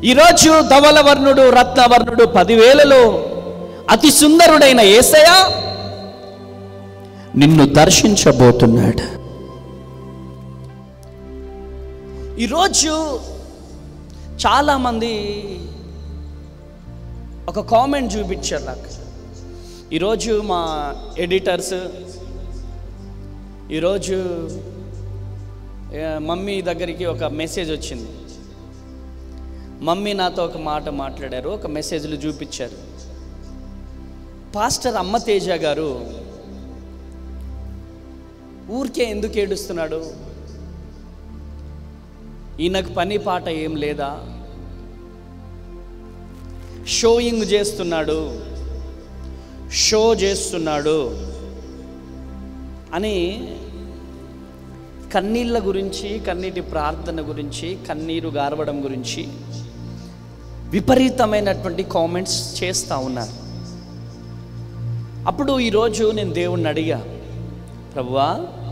ఈరోజు ధవలవర్ణుడు రత్నవర్ణుడు పదివేలలో అతి సుందరుడైన ఏసయ నిన్ను దర్శించబోతున్నాడు ఈరోజు చాలామంది ఒక కామెంట్ చూపించారు నాకు ఈరోజు మా ఎడిటర్స్ ఈరోజు ఏ, మమ్మీ దగ్గరికి ఒక మెసేజ్ వచ్చింది మమ్మీ నాతో ఒక మాట మాట్లాడారు ఒక మెసేజ్లు చూపించారు పాస్టర్ అమ్మ తేజ గారు ఊరికే ఎందుకు ఏడుస్తున్నాడు ఈయనకు పని పాట ఏం లేదా షోయింగ్ చేస్తున్నాడు షో చేస్తున్నాడు అని కన్నీళ్ళ గురించి కన్నీటి ప్రార్థన గురించి కన్నీరు గారవడం గురించి విపరీతమైనటువంటి కామెంట్స్ చేస్తూ ఉన్నారు అప్పుడు ఈరోజు నేను దేవుణ్ణి అడిగా ప్రభువా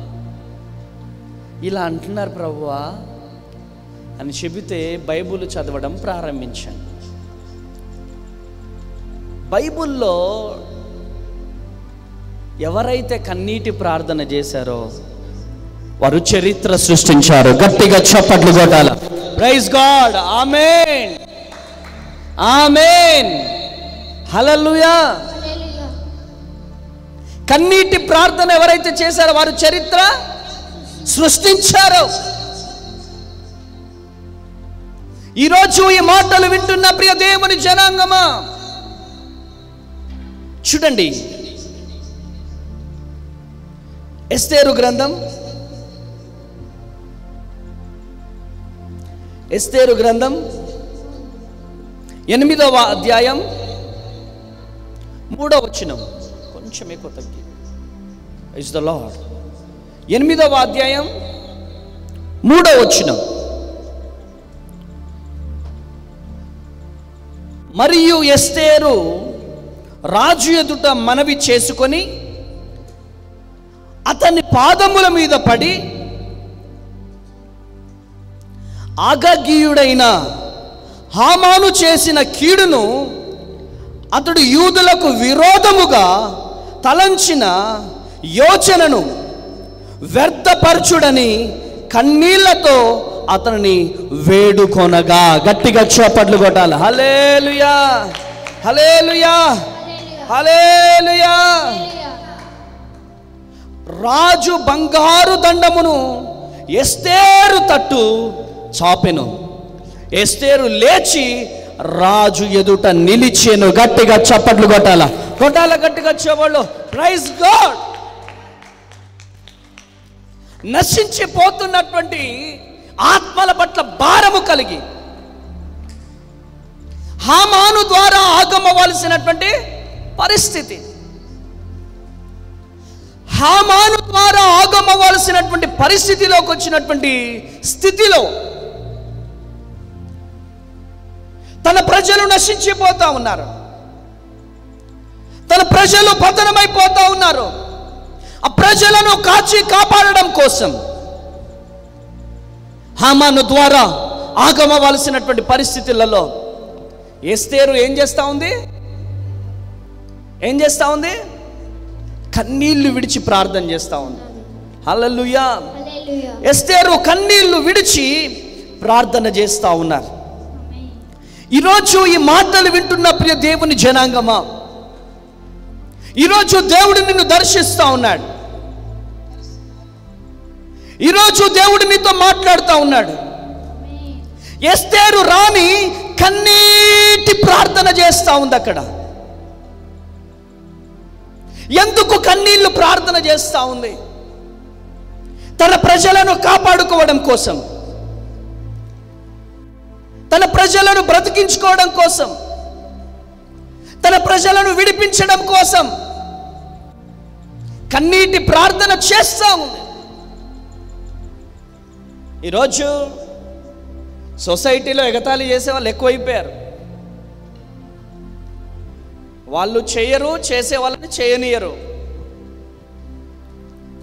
ఇలా అంటున్నారు ప్రభువా అని చెబితే బైబుల్ చదవడం ప్రారంభించాను బైబుల్లో ఎవరైతే కన్నీటి ప్రార్థన చేశారో వారు చరిత్ర సృష్టించారు గట్టిగా చప్పట్లు కొట్టాల praise God amen amen hallelujah కన్నీటి ప్రార్థన ఎవరైతే చేశారో వారు చరిత్ర సృష్టించారు ఈరోజు ఈ మాటలు వింటున్న ప్రియ దేవుని జనాంగమా చూడండి ఎస్తేరు గ్రంథం ఎస్తేరు గ్రంథం ఎనిమిదవ అధ్యాయం మూడవ వచనం కొంచెం ఎక్కువ తగ్గి ఇస్ ద లార్డ్ ఎనిమిదవ అధ్యాయం మూడవ వచనం మరియు ఎస్తేరు రాజు ఎదుట మనవి చేసుకొని అతని పాదముల మీద పడి ఆగగీయుడైన హామాను చేసిన కీడును అతడు యూదులకు విరోధముగా తలంచిన యోచనను వ్యర్థపరచుడని కన్నీళ్లతో అతనిని వేడుకొనగా గట్టిగా చప్పట్లు కొట్టాలి హలేలుయా హలేలుయా హలేలుయా రాజు బంగారు దండమును ఎస్తేరు తట్టు చాపెను ఎస్తేరు లేచి రాజు ఎదుట నిలిచెను గట్టిగా చప్పట్లు కొట్టాల కొట్టాల గట్టిగా చెప్పళ్ళు ప్రైజ్ గాడ్ నశించిపోతున్నటువంటి ఆత్మల పట్ల భారము కలిగి హామాను ద్వారా ఆగమవలసినటువంటి పరిస్థితి హామాను ద్వారా ఆగమవలసినటువంటి పరిస్థితిలోకి వచ్చినటువంటి స్థితిలో తన ప్రజలు నశించిపోతా ఉన్నారు తన ప్రజలు పతనమైపోతా ఉన్నారు ఆ ప్రజలను కాచి కాపాడడం కోసం హామాను ద్వారా ఆగమవలసినటువంటి పరిస్థితులలో ఎస్తేరు ఏం చేస్తా ఉంది ఏం చేస్తా ఉంది కన్నీళ్లు విడిచి ప్రార్థన చేస్తా ఉంది హల్లెలూయా ఎస్తేరు కన్నీళ్లు విడిచి ప్రార్థన చేస్తా ఉన్నారు ఈరోజు ఈ మాటలు వింటున్న ప్రియ దేవుని జనాంగమా ఈరోజు దేవుడు నిన్ను దర్శిస్తా ఉన్నాడు ఈరోజు దేవుడు నీతో మాట్లాడుతూ ఉన్నాడు ఎస్తేరు రాణి కన్నీటి ప్రార్థన చేస్తా ఉంది అక్కడ ఎందుకు కన్నీళ్లు ప్రార్థన చేస్తా ఉంది తన ప్రజలను కాపాడుకోవడం కోసం తన ప్రజలను బ్రతికించుకోవడం కోసం తన ప్రజలను విడిపించడం కోసం కన్నీటి ప్రార్థన చేస్తా ఉంది ఈరోజు సొసైటీలో ఎగతాళి చేసే వాళ్ళు ఎక్కువైపోయారు వాళ్ళు చేయరు చేసే వాళ్ళని చేయనియరు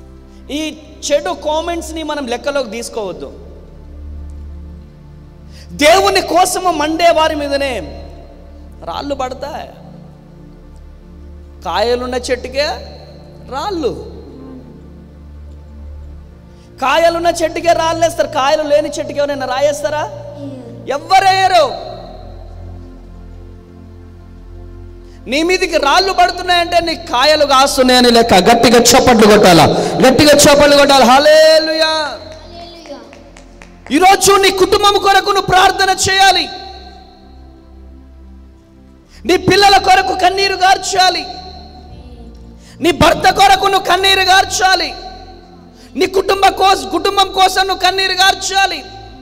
ఈ చెడు కామెంట్స్ని మనం లెక్కలోకి తీసుకోవద్దు దేవుని కోసము మండే వారి మీదనే రాళ్ళు పడతాయి కాయలున్న చెట్టుకే రాళ్ళు కాయలున్న చెట్టుకే రాళ్ళు వేస్తారు కాయలు లేని చెట్టుకి ఎవరైనా రాయేస్తారా ఎవ్వరేయరు నీ మీదికి రాళ్ళు పడుతున్నాయంటే నీ కాయలు కాస్తున్నాయని లెక్క గట్టిగా చప్పట్లు కొట్టాలా గట్టిగా చప్పట్లు కొట్టాలి హలేలుయా ఈరోజు నీ కుటుంబం కొరకు నువ్వు ప్రార్థన చేయాలి నీ పిల్లల కొరకు కన్నీరు గార్చాలి నీ భర్త కొరకు నువ్వు కన్నీరు గార్చాలి నీ కుటుంబ కోసం కుటుంబం కోసం నువ్వు కన్నీరు గార్చాలి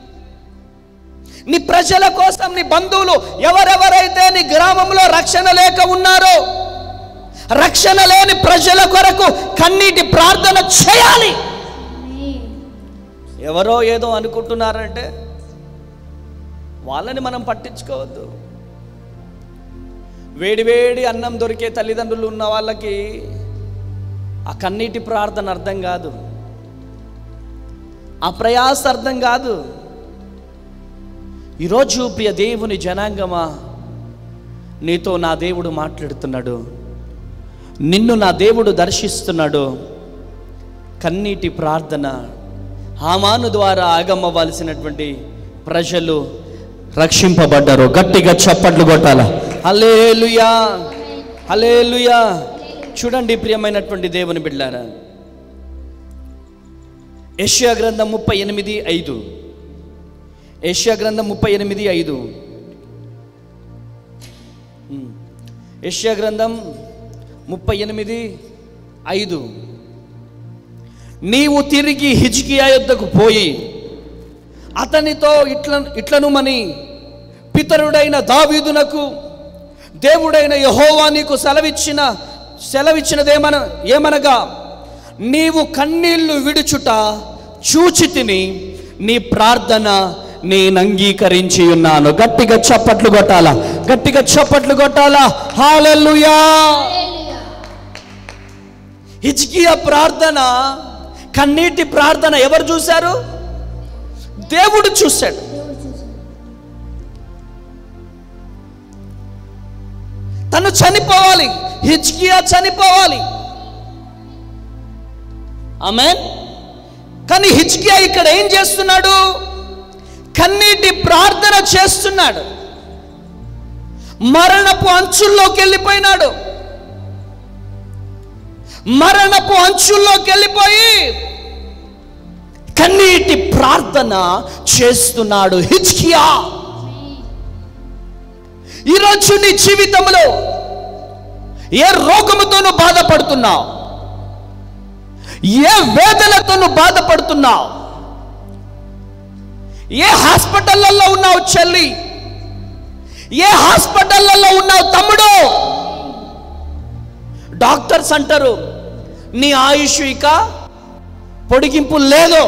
నీ ప్రజల కోసం నీ బంధువులు ఎవరెవరైతే నీ గ్రామంలో రక్షణ లేక ఉన్నారో రక్షణ లేని ప్రజల కొరకు కన్నీటి ప్రార్థన చేయాలి ఎవరో ఏదో అనుకుంటున్నారంటే వాళ్ళని మనం పట్టించుకోవద్దు వేడివేడి అన్నం దొరికే తల్లిదండ్రులు ఉన్న వాళ్ళకి ఆ కన్నీటి ప్రార్థన అర్థం కాదు ఆ ప్రయాస అర్థం కాదు ఈరోజు ప్రియ దేవుని జనాంగమా నీతో నా దేవుడు మాట్లాడుతున్నాడు నిన్ను నా దేవుడు దర్శిస్తున్నాడు కన్నీటి ప్రార్థన హామాను ద్వారా ఆగమ్మవలసినటువంటి ప్రజలు రక్షింపబడ్డారు గట్టిగా చప్పట్లు కొట్టాల హలేలుయా హలేలుయా చూడండి ప్రియమైనటువంటి దేవుని బిడ్డారా యెషయా గ్రంథం ముప్పై ఎనిమిది ఐదు యెషయా గ్రంథం ముప్పై ఎనిమిది ఐదు ఉమ్. యెషయా గ్రంథం ముప్పై ఎనిమిది ఐదు నీవు తిరిగి హిజ్కియా యొద్దకు పోయి అతనితో ఇట్ల ఇట్లను మని పితరుడైన దావీదునకు దేవుడైన యహోవా నీకు సెలవిచ్చిన సెలవిచ్చినదేమన ఏమనగా నీవు కన్నీళ్లు విడుచుట చూచి తిని నీ ప్రార్థన నేను అంగీకరించి ఉన్నాను గట్టిగా చప్పట్లు కొట్టాల గట్టిగా చప్పట్లు కొట్టాలా హాలెల్లుయా హిజ్కియా ప్రార్థన కన్నీటి ప్రార్థన ఎవరు చూశారు దేవుడు చూశాడు తను చనిపోవాలి హిజ్కియా చనిపోవాలి ఆమె కానీ హిజ్కియా ఇక్కడ ఏం చేస్తున్నాడు కన్నీటి ప్రార్థన చేస్తున్నాడు మరణపు అంచుల్లోకి వెళ్ళిపోయినాడు మరణపు అంచుల్లోకి వెళ్ళిపోయి కన్నీటి ప్రార్థన చేస్తున్నాడు హిజ్కియా ఈరోజు నీ జీవితంలో ఏ రోగముతో నువ్వు బాధపడుతున్నావు ఏ వేదనతో నువ్వు బాధపడుతున్నావు ఏ హాస్పిటళ్లలో ఉన్నావు చెల్లి ఏ హాస్పిటళ్లలో ఉన్నావు తమ్ముడు డాక్టర్స్ అంటారు నీ ఆయుష్ ఇక పొడిగింపు లేదు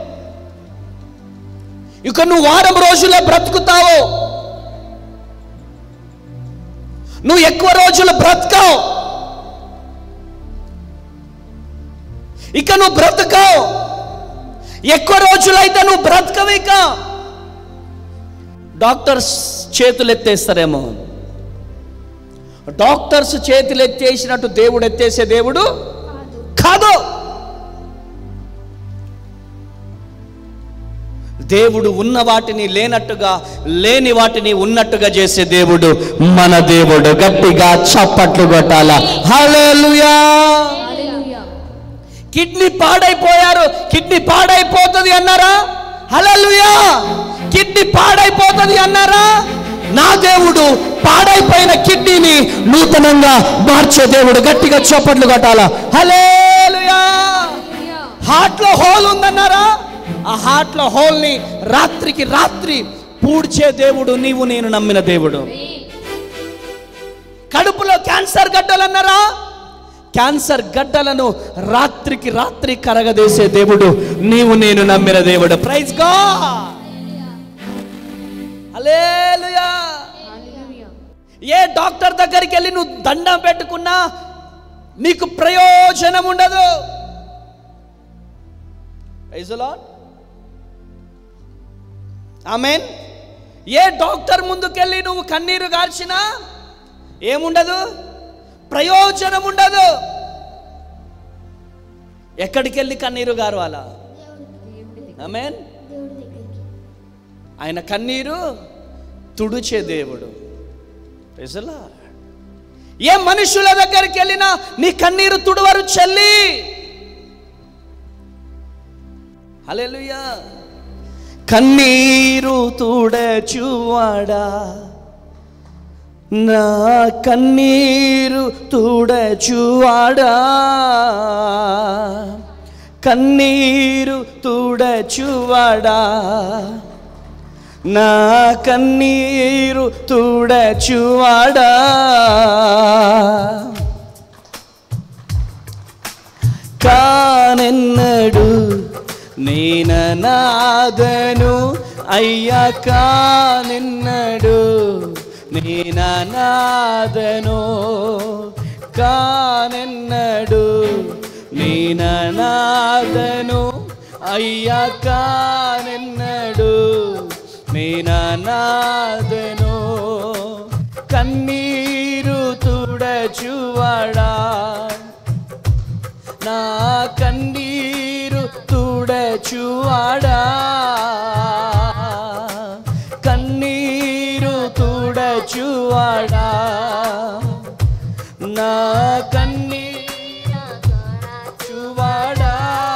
ఇక నువ్వు వారం రోజులే బ్రతుకుతావు నువ్వు ఎక్కువ రోజులు బ్రతకవు ఇక నువ్వు బ్రతకవు ఎక్కువ రోజులైతే నువ్వు బ్రతకవు ఇక డాక్టర్స్ చేతులు ఎత్తేస్తారేమో డాక్టర్స్ చేతులు ఎత్తేసినట్టు దేవుడు ఎత్తేసే దేవుడు కాదు దేవుడు ఉన్న వాటిని లేనట్టుగా లేని వాటిని ఉన్నట్టుగా చేసే దేవుడు మన దేవుడు గట్టిగా చప్పట్లు కొట్టాల హల్లెలూయా కిడ్నీ పాడైపోయారు కిడ్నీ పాడైపోతుంది అన్నారా హల్లెలూయా కిడ్నీ పాడైపోతుంది అన్నారా నా దేవుడు పాడైపోయిన కిడ్నీని నూతనంగా మార్చే దేవుడు గట్టిగా చప్పట్లు కొట్టాల హల్లెలూయా హార్ట్ లో హోల్ ఉందన్నారా ఆ హార్ట్ లో హోల్ ని రాత్రికి రాత్రి పూడ్చే దేవుడు నీవు నేను నమ్మిన దేవుడు కడుపులో క్యాన్సర్ గడ్డలన్నారా క్యాన్సర్ గడ్డలను రాత్రికి రాత్రి కరగదేసే దేవుడు నీవు నేను నమ్మిన దేవుడు ప్రైజ్ గా హల్లెలూయా ఏ డాక్టర్ దగ్గరికి వెళ్ళి నువ్వు దండం పెట్టుకున్నా నీకు ప్రయోజనం ఉండదు ఆమెన్ ఏ డాక్టర్ ముందుకెళ్ళి నువ్వు కన్నీరు గార్చినా ఏముండదు ప్రయోజనం ఉండదు ఎక్కడికి వెళ్ళి కన్నీరు గారవాలా ఆమెన్ ఆయన కన్నీరు తుడిచే దేవుడు Praise the Lord. ఏ మనుషుల దగ్గరికి వెళ్ళినా నీ కన్నీరు తుడవరు చెల్లి హల్లెలూయా కన్నీరు తుడచువాడా నా కన్నీరు తుడచువాడా కన్నీరు తుడచువాడా నా కన్నీరు తుడచువాడా కానెన్నడు నేననాదను అయ్యా కానెన్నడు నేననాదను కానెన్నడు నేననాదను అయ్యా కానెన్నడు నేననాదను కన్నీరు తుడచువాడా నా కన్నీరు తుడచువాడా కన్నీరు తుడచువాడా నా కన్నీరు చువాడా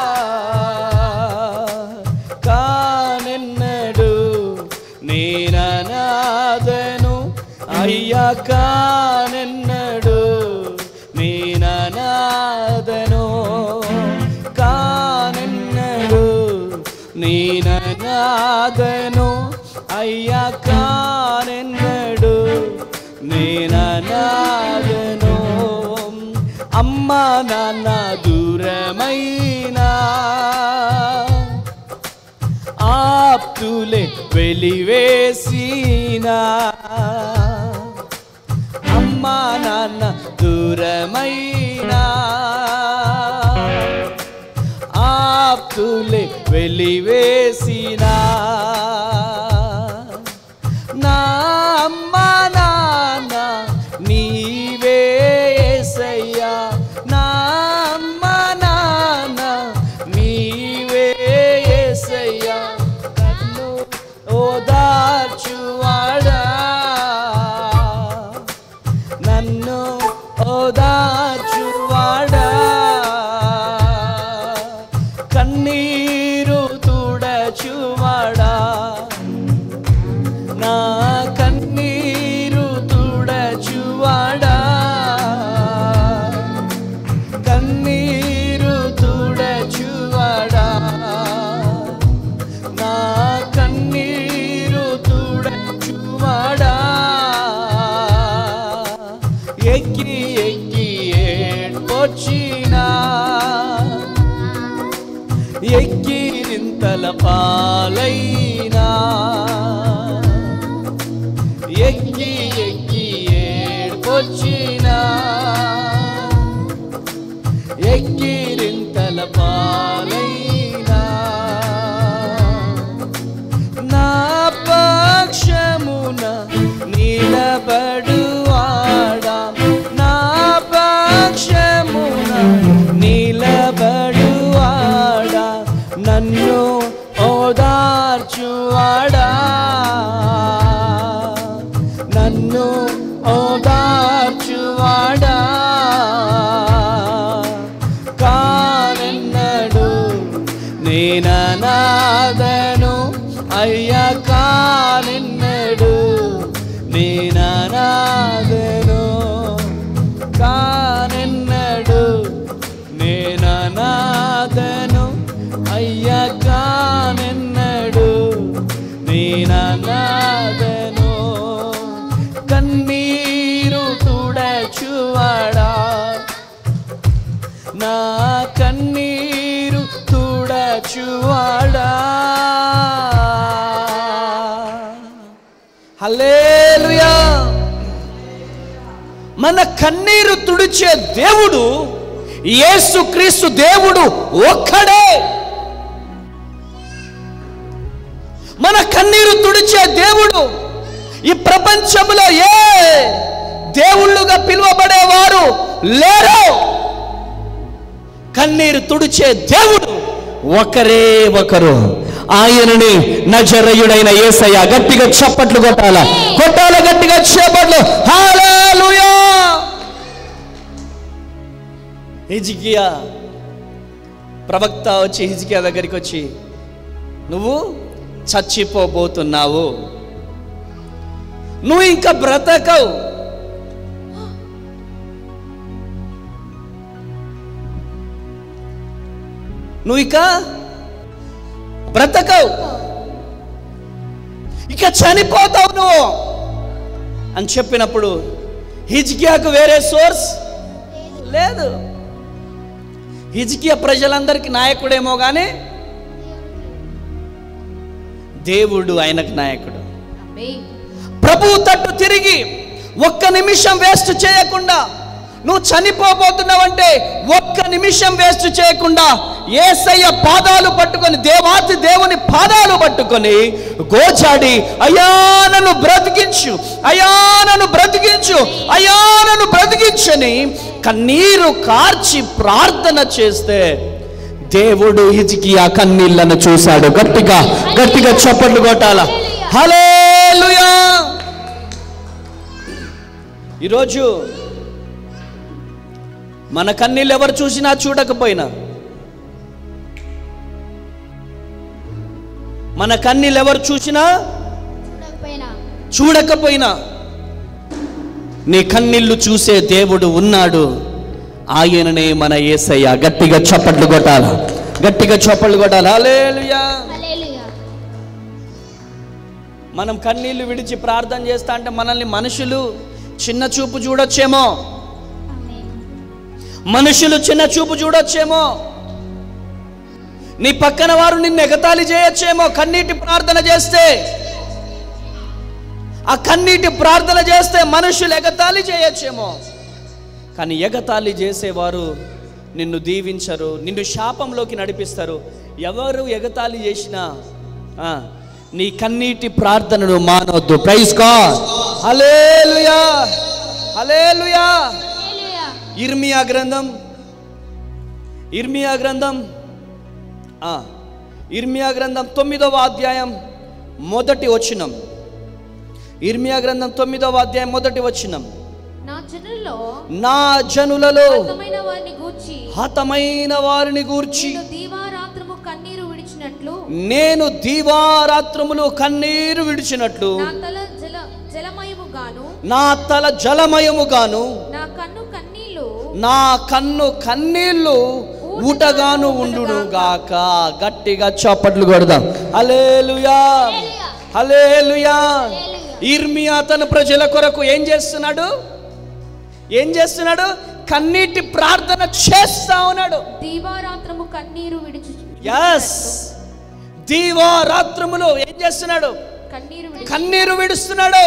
కానెన్నడు నేననాదను అయ్యా కానెన్నడు నేననాదను కానెన్నడు నేననాదను అయ్యా కానెన్నడు నేననాదను అమ్మ నాన్న దూరమైనా ఆప్తులే వెలివేసినా అమ్మా నాన్న దూరమైనా ఆప్తులే వెలివేసినా నా అమ్మా నాన్న నీవే యేసయ్యా నా అమ్మా నాన్న నీవే యేసయ్యా నన్ను ఓదార్చువాడా నన్ను ఓదార్చువాడా కన్నీరు తుడచువాడా నా కన్నీరు తుడచువాడా కన్నీరు తుడచువాడా నా కన్నీరు తుడచువాడా ఎక్కి ఎక్కి ఏడ్పొచ్చినా ఎక్కిరింతల పాలైనా ఎక్కి ఎక్కి ఏడ్పొచ్చినా ఎక్కిరింతల పాలైనా నా పక్షమున నిలబడువాడా నా పక్షమున నిలబడువాడా నన్ను ఓదార్చువాడా నన్ను ఓదార్చువాడా కానెన్నడు నేననాదను అయ్యా కానెన్నడు నేననాదను కానెన్నడు నేననాదను అయ్యా కానెన్నడు నేననాదను కన్నీరు తుడచువాడా నా కన్నీరు తుడచువాడా హల్లెలూయా మన కన్నీరు తుడిచే దేవుడు యేసుక్రీస్తు దేవుడు ఒక్కడే మన కన్నీరు తుడిచే దేవుడు పిలువబడేవారు లేరు కన్నీరు తుడిచే దేవుడు ఒకరే ఒకరు ఆయనని నజరయుడైన యేసయ్య గట్టిగా చప్పట్లు కొట్టాల కొట్టాల గట్టిగా చప్పట్లు హల్లెలూయా హిజ్కియా ప్రవక్త వచ్చి హిజ్కియా దగ్గరికి వచ్చి నువ్వు చచ్చిపోబోతున్నావు నువ్వు ఇంకా బ్రతకవు నువ్వు ఇక బ్రతకవు ఇక చనిపోతావు నువ్వు అని చెప్పినప్పుడు హిజ్కియాకు వేరే సోర్స్ లేదు హిజ్కియా ప్రజలందరికీ నాయకుడేమో కానీ దేవుడు ఆయనకు నాయకుడు ఆమేన్ ప్రభువు తట్టు తిరిగి ఒక్క నిమిషం వేస్ట్ చేయకుండా నువ్వు చనిపోబోతున్నావంటే ఒక్క నిమిషం వేస్ట్ చేయకుండా ఏసయ్య పాదాలు పట్టుకొని దేవాతి దేవుని పాదాలు పట్టుకొని గోచాడి అయ్యా నన్ను బ్రతికించు అయ్యా నన్ను బ్రతికించు అయ్యా నన్ను బ్రతికించని కన్నీరు కార్చి ప్రార్థన చేస్తే దేవుడు హిజికి ఆ కన్నీళ్లను చూశాడు గట్టిగా గట్టిగా చప్పట్లు కొట్టాల హల్లెలూయా ఈరోజు మన కన్నీళ్ళు ఎవరు చూసినా చూడకపోయినా మన కన్నీళ్ళు ఎవరు చూసినా చూడకపోయినా చూడకపోయినా నీ కన్నీళ్లు చూసే దేవుడు ఉన్నాడు ఆయననే మన యేసయ్య గట్టిగా చప్పట్లు కొట్టాల గట్టిగా చప్పట్లు కొట్టాలి హల్లెలూయా హల్లెలూయా మనం కన్నీళ్లు విడిచి ప్రార్థన చేస్తా అంటే మనల్ని మనుషులు చిన్న చూపు చూడొచ్చేమో ఆమేన్ మనుషులు చిన్న చూపు చూడొచ్చేమో నీ పక్కన వారు నిన్ను ఎగతాళి చేయొచ్చేమో కన్నీటి ప్రార్థన చేస్తే ఆ కన్నీటి ప్రార్థన చేస్తే మనుషులు ఎగతాళి చేయొచ్చేమో కానీ ఎగతాళి చేసేవారు నిన్ను దీవించరు నిన్ను శాపంలోకి నడిపిస్తారు ఎవరు ఎగతాళి చేసినా ఆ, నీ కన్నీటి ప్రార్థనను మానవద్దు ప్రైజ్ గాడ్ హల్లెలూయా హల్లెలూయా హల్లెలూయా ఇర్మియా గ్రంథం ఇర్మియా గ్రంథం ఆ, ఇర్మియా గ్రంథం తొమ్మిదవ అధ్యాయం మొదటి వచనం ఇర్మియా గ్రంథం తొమ్మిదవ అధ్యాయం మొదటి వచనం నా జనుల్లో నా జనులలో అర్థమైన వారిని గూర్చి హతమైన వారిని గూర్చి నేను దీవారాత్రము కన్నీరు విడిచినట్లు నేను దీవారాత్రములు కన్నీరు విడిచినట్లు నా తల జల జలమయముగాను నా తల జలమయముగాను నా కన్ను కన్నీళ్లు నా కన్ను కన్నీళ్లు ఊటగాను ఉండును గాక గట్టిగా చప్పట్లు కొడదాం హల్లెలూయా హల్లెలూయా ఇర్మియా తన ప్రజల కొరకు ఏం చేస్తున్నాడు ఏం చేస్తున్నాడు కన్నీటి ప్రార్థన చేస్తా ఉన్నాడు దీవారాత్రము కన్నీరు విడిచి ఎస్ దీవారాత్రములు ఏం చేస్తున్నాడు కన్నీరు విడిచి కన్నీరు విడుస్తున్నాడు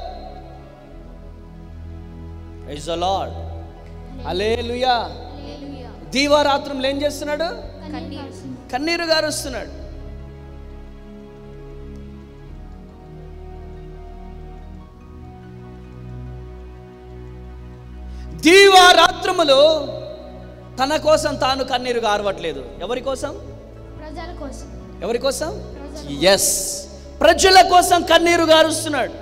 praise the Lord hallelujah hallelujah దీవారాత్రములు ఏం చేస్తున్నాడు కన్నీరు కన్నీరు గారుస్తున్నాడు దీవారాత్రములు తన కోసం తాను కన్నీరు గారవట్లేదు ఎవరి కోసం ప్రజల కోసం ఎవరి కోసం ఎస్ ప్రజల కోసం కన్నీరు గారుస్తున్నాడు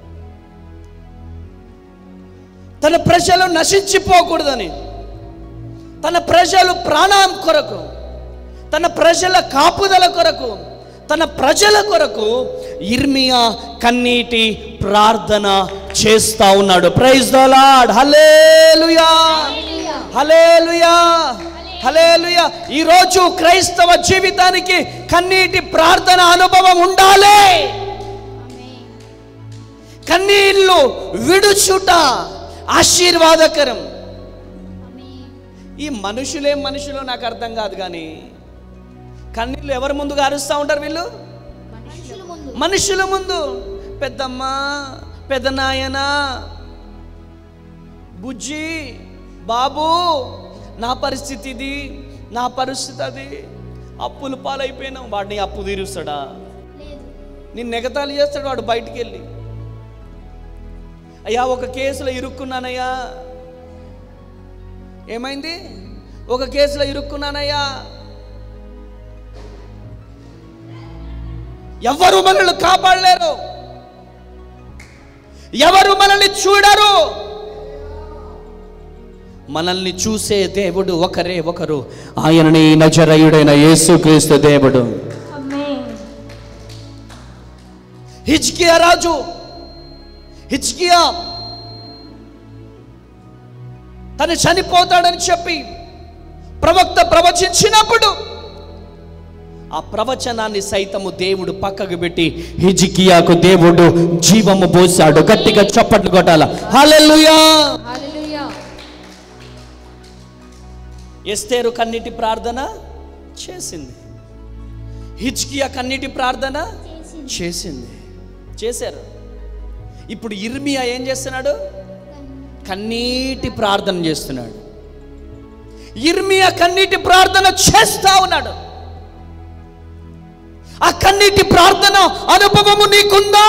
తన ప్రజలు నశించిపోకూడదని తన ప్రజలు ప్రాణం కొరకు తన ప్రజల కాపుదల కొరకు తన ప్రజల కొరకు ఇర్మియా కన్నీటి ప్రార్థన చేస్తా ఉన్నాడు praise the Lord hallelujah hallelujah hallelujah ఈ రోజు క్రైస్తవ జీవితానికి కన్నీటి ప్రార్థన అనుభవం ఉండాలి కన్నీళ్లు విడుచుట ఆశీర్వాదకరం ఈ మనుషులేం మనుషులో నాకు అర్థం కాదు కానీ కన్నీళ్ళు ఎవరి ముందు గారుస్తూ ఉంటారు వీళ్ళు మనుషుల ముందు మనుషుల ముందు పెద్దమ్మ పెదనాయన బుజ్జి బాబు నా పరిస్థితి ఇది నా పరిస్థితి అది అప్పులు పాలైపోయినాం వాడిని అప్పు తీరుస్తాడా లేదు నిన్ను ఎగతాళి చేస్తాడు వాడు బయటికి వెళ్ళి అయ్యా ఒక కేసులో ఇరుక్కున్నానయ్యా ఏమైంది ఒక కేసులో ఇరుక్కున్నానయ్యా ఎవరు మనల్ని కాపాడలేరు ఎవరు మనల్ని చూడరు మనల్ని చూసే దేవుడు ఒకరే ఒకరు ఆయనని నజరయుడైన యేసుక్రీస్తు దేవుడు హిజ్కియా రాజు హిజ్కియా తను చనిపోతాడని చెప్పి ప్రవక్త ప్రవచించినప్పుడు ఆ ప్రవచనాన్ని సైతము దేవుడు పక్కకు పెట్టి హిజికియాకు దేవుడు జీవము పోసాడు గట్టిగా చప్పట్లు కొట్టాల హల్లెలూయా హల్లెలూయా ఎస్తేరు కన్నీటి ప్రార్థన చేసింది హిజ్కియా కన్నీటి ప్రార్థన చేసింది. చేసింది చేశారు ఇప్పుడు ఇర్మియా ఏం చేస్తున్నాడు కన్నీటి ప్రార్థన చేస్తున్నాడు ఇర్మియా కన్నీటి ప్రార్థన చేస్తా ఉన్నాడు ఆ కన్నీటి ప్రార్థన అనుభవము నీకుందా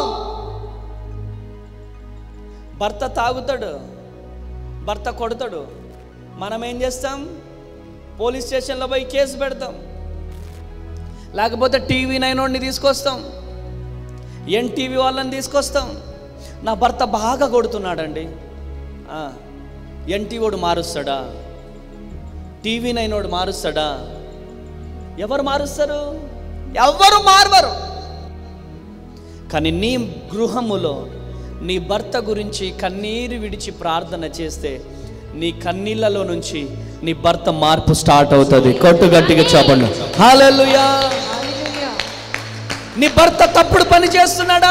భర్త తాగుతాడు భర్త కొడతాడు మనం ఏం చేస్తాం పోలీస్ స్టేషన్లో పోయి కేసు పెడతాం లేకపోతే టీవీ నైన్ తీసుకొస్తాం ఎన్టీవీ వాళ్ళని తీసుకొస్తాం నా భర్త బాగా కొడుతున్నాడండి ఆ, ఎన్టీవోడు మారుస్తాడా టీవీ నైనోడు మారుస్తాడా ఎవరు మారుస్తారు ఎవరు మారవరు కానీ నీ గృహములో నీ భర్త గురించి కన్నీరు విడిచి ప్రార్థన చేస్తే నీ కన్నీళ్ళలో నుంచి నీ భర్త మార్పు స్టార్ట్ అవుతుంది కొట్టు గట్టిగా చెప్పండి హల్లెలూయా హల్లెలూయా నీ భర్త తప్పుడు పని చేస్తున్నాడా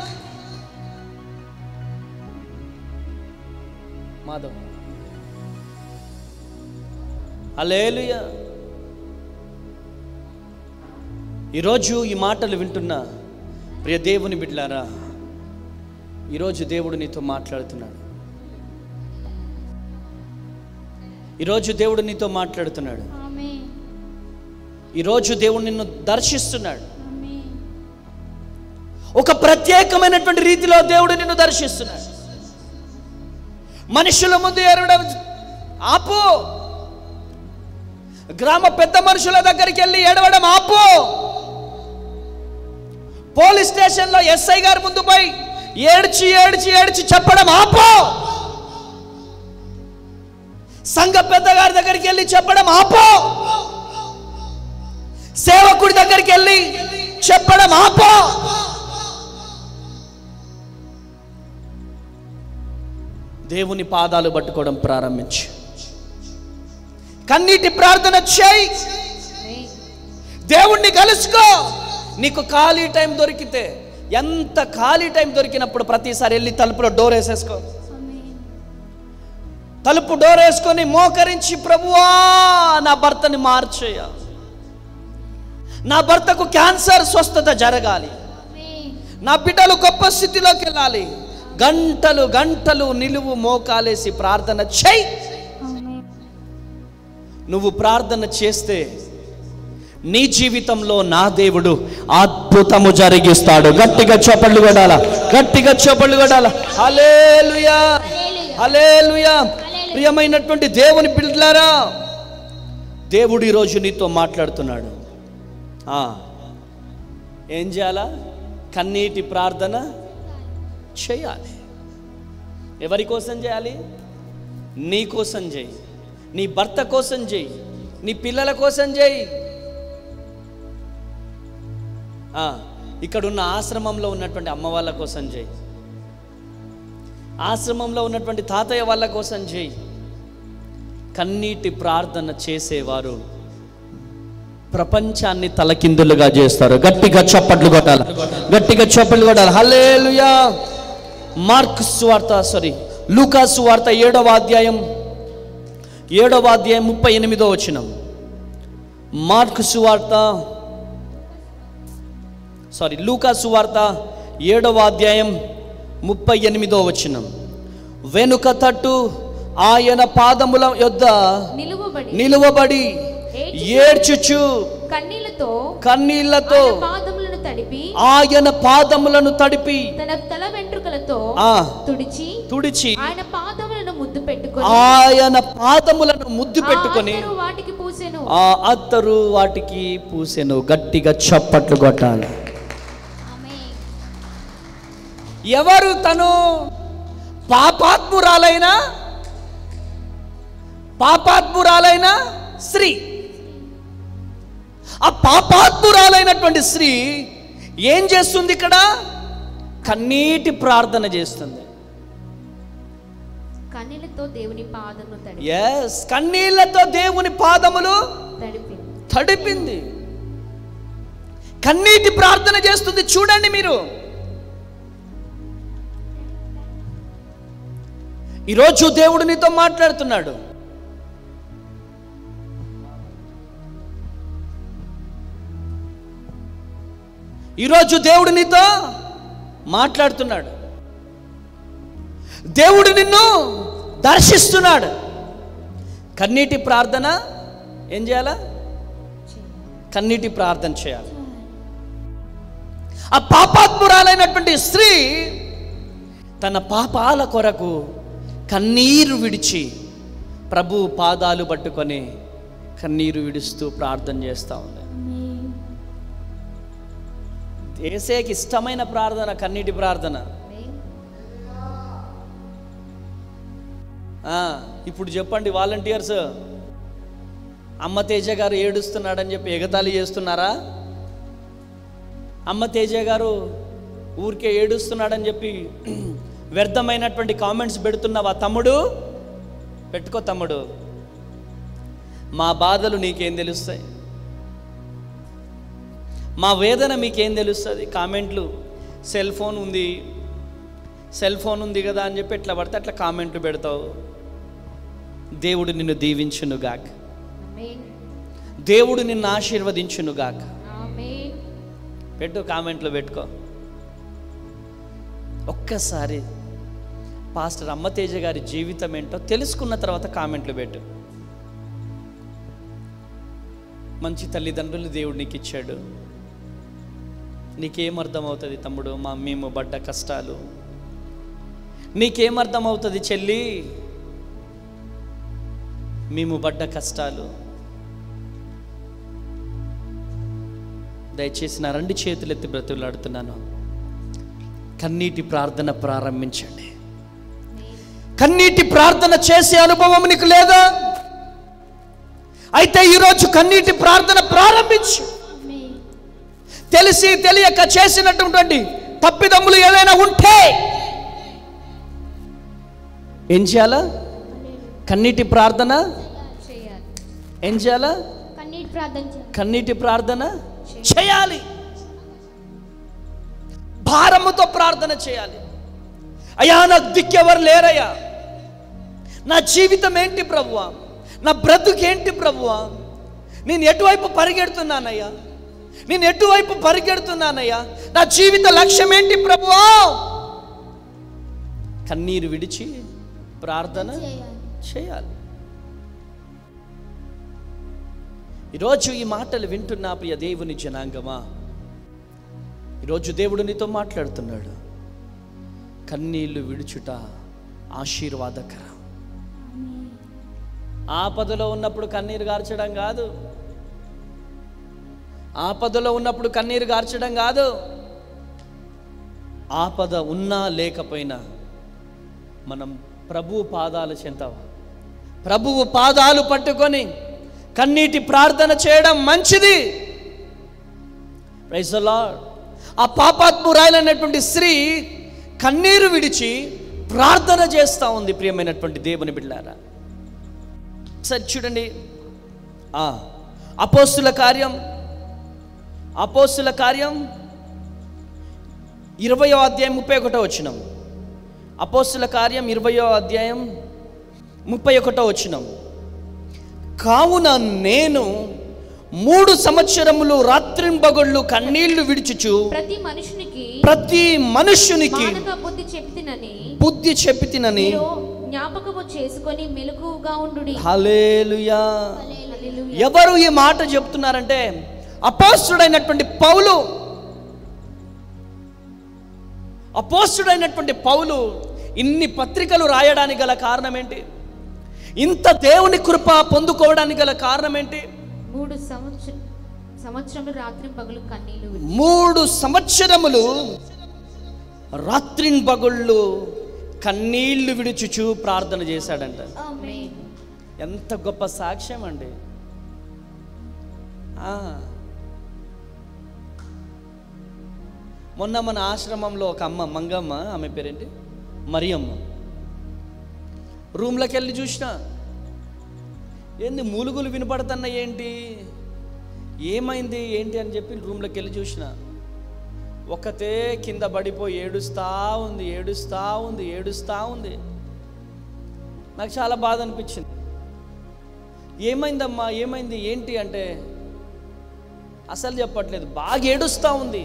మాధవ్ అలేలుయ ఈరోజు ఈ మాటలు వింటున్న ప్రియ దేవుని బిడ్లారా ఈరోజు దేవుడు నీతో మాట్లాడుతున్నాడు ఈరోజు దేవుడు నీతో మాట్లాడుతున్నాడు ఆమేన్ ఈరోజు దేవుడు నిన్ను దర్శిస్తున్నాడు ఆమేన్ ఒక ప్రత్యేకమైనటువంటి రీతిలో దేవుడు నిన్ను దర్శిస్తున్నాడు మనుషుల ముందు ఏడవడం ఆపు గ్రామ పెద్ద మనుషుల దగ్గరికి వెళ్ళి ఏడవడం ఆపు పోలీస్ స్టేషన్లో ఎస్ఐ గారి ముందు పోయి ఏడ్చి ఏడ్చి ఏడ్చి చెప్పడం ఆపు సంఘ పెద్ద గారి దగ్గరికి వెళ్ళి చెప్పడం ఆపు సేవకుడి దగ్గరికి వెళ్ళి చెప్పడం ఆపు దేవుని పాదాలు పట్టుకోవడం ప్రారంభించు కన్నీటి ప్రార్థన చేయి ఆమేన్. దేవుణ్ణి కలుసుకో నీకు ఖాళీ టైం దొరికితే ఎంత ఖాళీ టైం దొరికినప్పుడు ప్రతిసారి వెళ్ళి తలుపులో డోర్ వేసేసుకో ఆమేన్ తలుపు డోర్ వేసుకొని మోకరించి ప్రభువా నా భర్తని మార్చేయ నా భర్తకు క్యాన్సర్ స్వస్థత జరగాలి ఆమేన్ నా బిడ్డలు గొప్ప స్థితిలోకి వెళ్ళాలి గంటలు గంటలు నిలువు మోకాలేసి ప్రార్థన చెయ్యి ఆమేన్ నువ్వు ప్రార్థన చేస్తే నీ జీవితంలో నా దేవుడు అద్భుతము జరిగిస్తాడు గట్టిగా చప్పళ్ళు కొడాల గట్టిగా చప్పళ్ళు కొడాల హలేలుయా హలేలుయా ప్రియమైనటువంటి దేవుని పిల్లలారా దేవుడు ఈరోజు నీతో మాట్లాడుతున్నాడు ఆ, ఏం చేయాలా కన్నీటి ప్రార్థన చేయాలి ఎవరి కోసం చేయాలి నీ కోసం చేయి నీ భర్త కోసం చేయి నీ పిల్లల కోసం చేయి ఆ, ఇక్కడున్న ఆశ్రమంలో ఉన్నటువంటి అమ్మ వాళ్ళ కోసం చేయి ఆశ్రమంలో ఉన్నటువంటి తాతయ్య వాళ్ళ కోసం చేయి కన్నీటి ప్రార్థన చేసేవారు ప్రపంచాన్ని తలకిందులుగా చేస్తారు గట్టిగా చప్పట్లు కొట్టాలి గట్టిగా చప్పట్లు కొట్టాలి హల్లేలుయా మార్క్ సువార్త సారీ లూకా సువార్త ఏడవ అధ్యాయం ఏడవ అధ్యాయం ముప్పై ఎనిమిదో వచనం మార్క్ సువార్త సారీ లూకా సువార్త ఏడవ అధ్యాయం ముప్పై ఎనిమిదో వచనం వెనుక తట్టు ఆయన పాదముల యొద్ద నిలువబడి నిలువబడి ఏడ్చుచు కన్నీళ్లతో కన్నీళ్లతో ఆయన పాదములను తడిపి ఆయన పాదములను తడిపి తన తల వెంట్రుకలతో ఆ తుడిచి తుడిచి ఆయన పాదములను ముద్దు పెట్టుకొని పెట్టుకొని ఆయన పాదములను ముద్దు ఆ పెట్టుకొని అత్తరు వాటికి పూసెను ఆ అత్తరు వాటికి పూసెను గట్టిగా చప్పట్లు కొట్టాలి ఆమేన్ ఎవరు తను పాపాత్మురాలైన పాపాత్మురాలైన స్త్రీ ఆ పాపాత్మురాలైనటువంటి స్త్రీ ఏం చేస్తుంది ఇక్కడ కన్నీటి ప్రార్థన చేస్తుంది కన్నీళ్లతో దేవుని పాదమును తడి ఎస్ కన్నీళ్లతో దేవుని పాదములు తడిపింది తడిపింది కన్నీటి ప్రార్థన చేస్తుంది చూడండి మీరు ఈరోజు దేవుడు నీతో మాట్లాడుతున్నాడు ఈరోజు దేవుడు నీతో మాట్లాడుతున్నాడు దేవుడు నిన్ను దర్శిస్తున్నాడు కన్నీటి ప్రార్థన ఏం చేయాలా కన్నీటి ప్రార్థన చేయాలి ఆ పాపాత్మురాలైనటువంటి స్త్రీ తన పాపాల కొరకు కన్నీరు విడిచి ప్రభు పాదాలు పట్టుకొని కన్నీరు విడుస్తూ ప్రార్థన చేస్తూ ఉంది ఆమేన్ ఏసేకి ఇష్టమైన ప్రార్థన కన్నీటి ప్రార్థన ఆ, ఇప్పుడు చెప్పండి వాలంటీర్స్ అమ్మ తేజ గారు ఏడుస్తున్నాడని చెప్పి ఎగతాళి చేస్తున్నారా అమ్మ తేజ గారు ఊరికే ఏడుస్తున్నాడని చెప్పి వ్యర్థమైనటువంటి కామెంట్స్ పెడుతున్నావా తమ్ముడు పెట్టుకో తమ్ముడు మా బాధలు నీకేం తెలుస్తాయి మా వేదన మీకేం తెలుస్తుంది కామెంట్లు సెల్ ఫోన్ ఉంది సెల్ ఫోన్ ఉంది కదా అని చెప్పి ఎట్లా పడితే అట్లా కామెంట్లు పెడతావు దేవుడు నిన్ను దీవించునుగాక ఆమేన్ దేవుడు నిన్ను ఆశీర్వదించునుగాక ఆమేన్ పెట్టు కామెంట్లు పెట్టుకో ఒక్కసారి పాస్టర్ అమ్మతేజ గారి జీవితం ఏంటో తెలుసుకున్న తర్వాత కామెంట్లు పెట్టు మంచి తల్లిదండ్రులు దేవుడు నీకు ఇచ్చాడు నీకేం అర్థమవుతుంది తమ్ముడు మా మేము పడ్డ కష్టాలు నీకేం అర్థమవుతుంది చెల్లి మేము పడ్డ కష్టాలు దయచేసి నా రెండు చేతులు ఎత్తి బ్రతులాడుతున్నాను కన్నీటి ప్రార్థన ప్రారంభించండి కన్నీటి ప్రార్థన చేసే అనుభవం నీకు లేదా అయితే ఈరోజు కన్నీటి ప్రార్థన ప్రారంభించు ఆమేన్ తెలిసి తెలియక చేసినటువంటి తప్పిదమ్ములు ఏదైనా ఉంటే ఏం చేయాలా కన్నీటి ప్రార్థన చేయాలి ఏం చేయాలా కన్నీటి ప్రార్థన చేయాలి కన్నీటి ప్రార్థన చేయాలి భారముతో ప్రార్థన చేయాలి అయ్యా నాకు దిక్కెవరు లేరయ్యా నా జీవితం ఏంటి ప్రభువా నా బ్రతుకేంటి ప్రభువా నేను ఎటువైపు పరిగెడుతున్నానయ్యా నేను ఎటువైపు పరిగెడుతున్నానయ్యా నా జీవిత లక్ష్యం ఏంటి ప్రభువా కన్నీరు విడిచి ప్రార్థన చేయాలి చేయాలి ఈరోజు ఈ మాటలు వింటున్న ప్రియ దేవుని జనాంగమా ఈరోజు దేవుడు నీతో మాట్లాడుతున్నాడు కన్నీళ్లు విడుచుట ఆశీర్వాదకరం ఆపదలో ఉన్నప్పుడు కన్నీరు గార్చడం కాదు ఆపదలో ఉన్నప్పుడు కన్నీరు గార్చడం కాదు ఆపద ఉన్నా లేకపోయినా మనం ప్రభు పాదాల చెంత ప్రభువు పాదాలు పట్టుకొని కన్నీటి ప్రార్థన చేయడం మంచిది ప్రైజ్ లార్డ్ ఆ పాపాత్మురాయలైనటువంటి స్త్రీ కన్నీరు విడిచి ప్రార్థన చేస్తూ ఉంది ప్రియమైనటువంటి దేవుని బిడ్డారా సరే చూడండి ఆ, అపోస్తుల కార్యం అపోస్తుల కార్యం ఇరవయో అధ్యాయం ముప్పై ఒకటో వచ్చినాం అపోస్తుల కార్యం ఇరవయో అధ్యాయం ముప్పై ఒకటో వచ్చినాం కావున నేను మూడు సంవత్సరములు రాత్రింబగళ్ళు కన్నీళ్లు విడిచుచు ప్రతి మనుషునికి ప్రతి మనుష్యునికి మానక బుద్ధి చెప్తినని బుద్ధి చెప్పితినని మీరు జ్ఞాపకము చేసుకొని మెలకుగా ఉండు హలేలుయా ఎవరు ఈ మాట చెప్తున్నారంటే అపోస్తుడైనటువంటి పౌలు అపోస్తుడైనటువంటి పౌలు ఇన్ని పత్రికలు రాయడానికి గల కారణం ఏంటి ఇంత దేవుని కృప పొందుకోవడానికి గల కారణం ఏంటి మూడు సంవత్సర సంవత్సరములు రాత్రి పగలు కన్నీళ్లు విడిచి మూడు సంవత్సరములు రాత్రిన్ పగుళ్ళు కన్నీళ్లు విడుచుచు ప్రార్థన చేశాడంట ఆమేన్. ఎంత గొప్ప సాక్ష్యం అండి ఆ. మొన్న మన ఆశ్రమంలో ఒక అమ్మ మంగమ్మ ఆమె పేరేంటి మరియమ్మ రూమ్లోకి వెళ్ళి చూసిన ఏంది మూలుగులు వినపడుతున్నా ఏంటి ఏమైంది ఏంటి అని చెప్పి రూమ్లోకి వెళ్ళి చూసిన ఒకతే కింద పడిపోయి ఏడుస్తా ఉంది ఏడుస్తా ఉంది ఏడుస్తా ఉంది నాకు చాలా బాధ అనిపించింది ఏమైందమ్మా ఏమైంది ఏంటి అంటే అసలు చెప్పట్లేదు బాగా ఏడుస్తూ ఉంది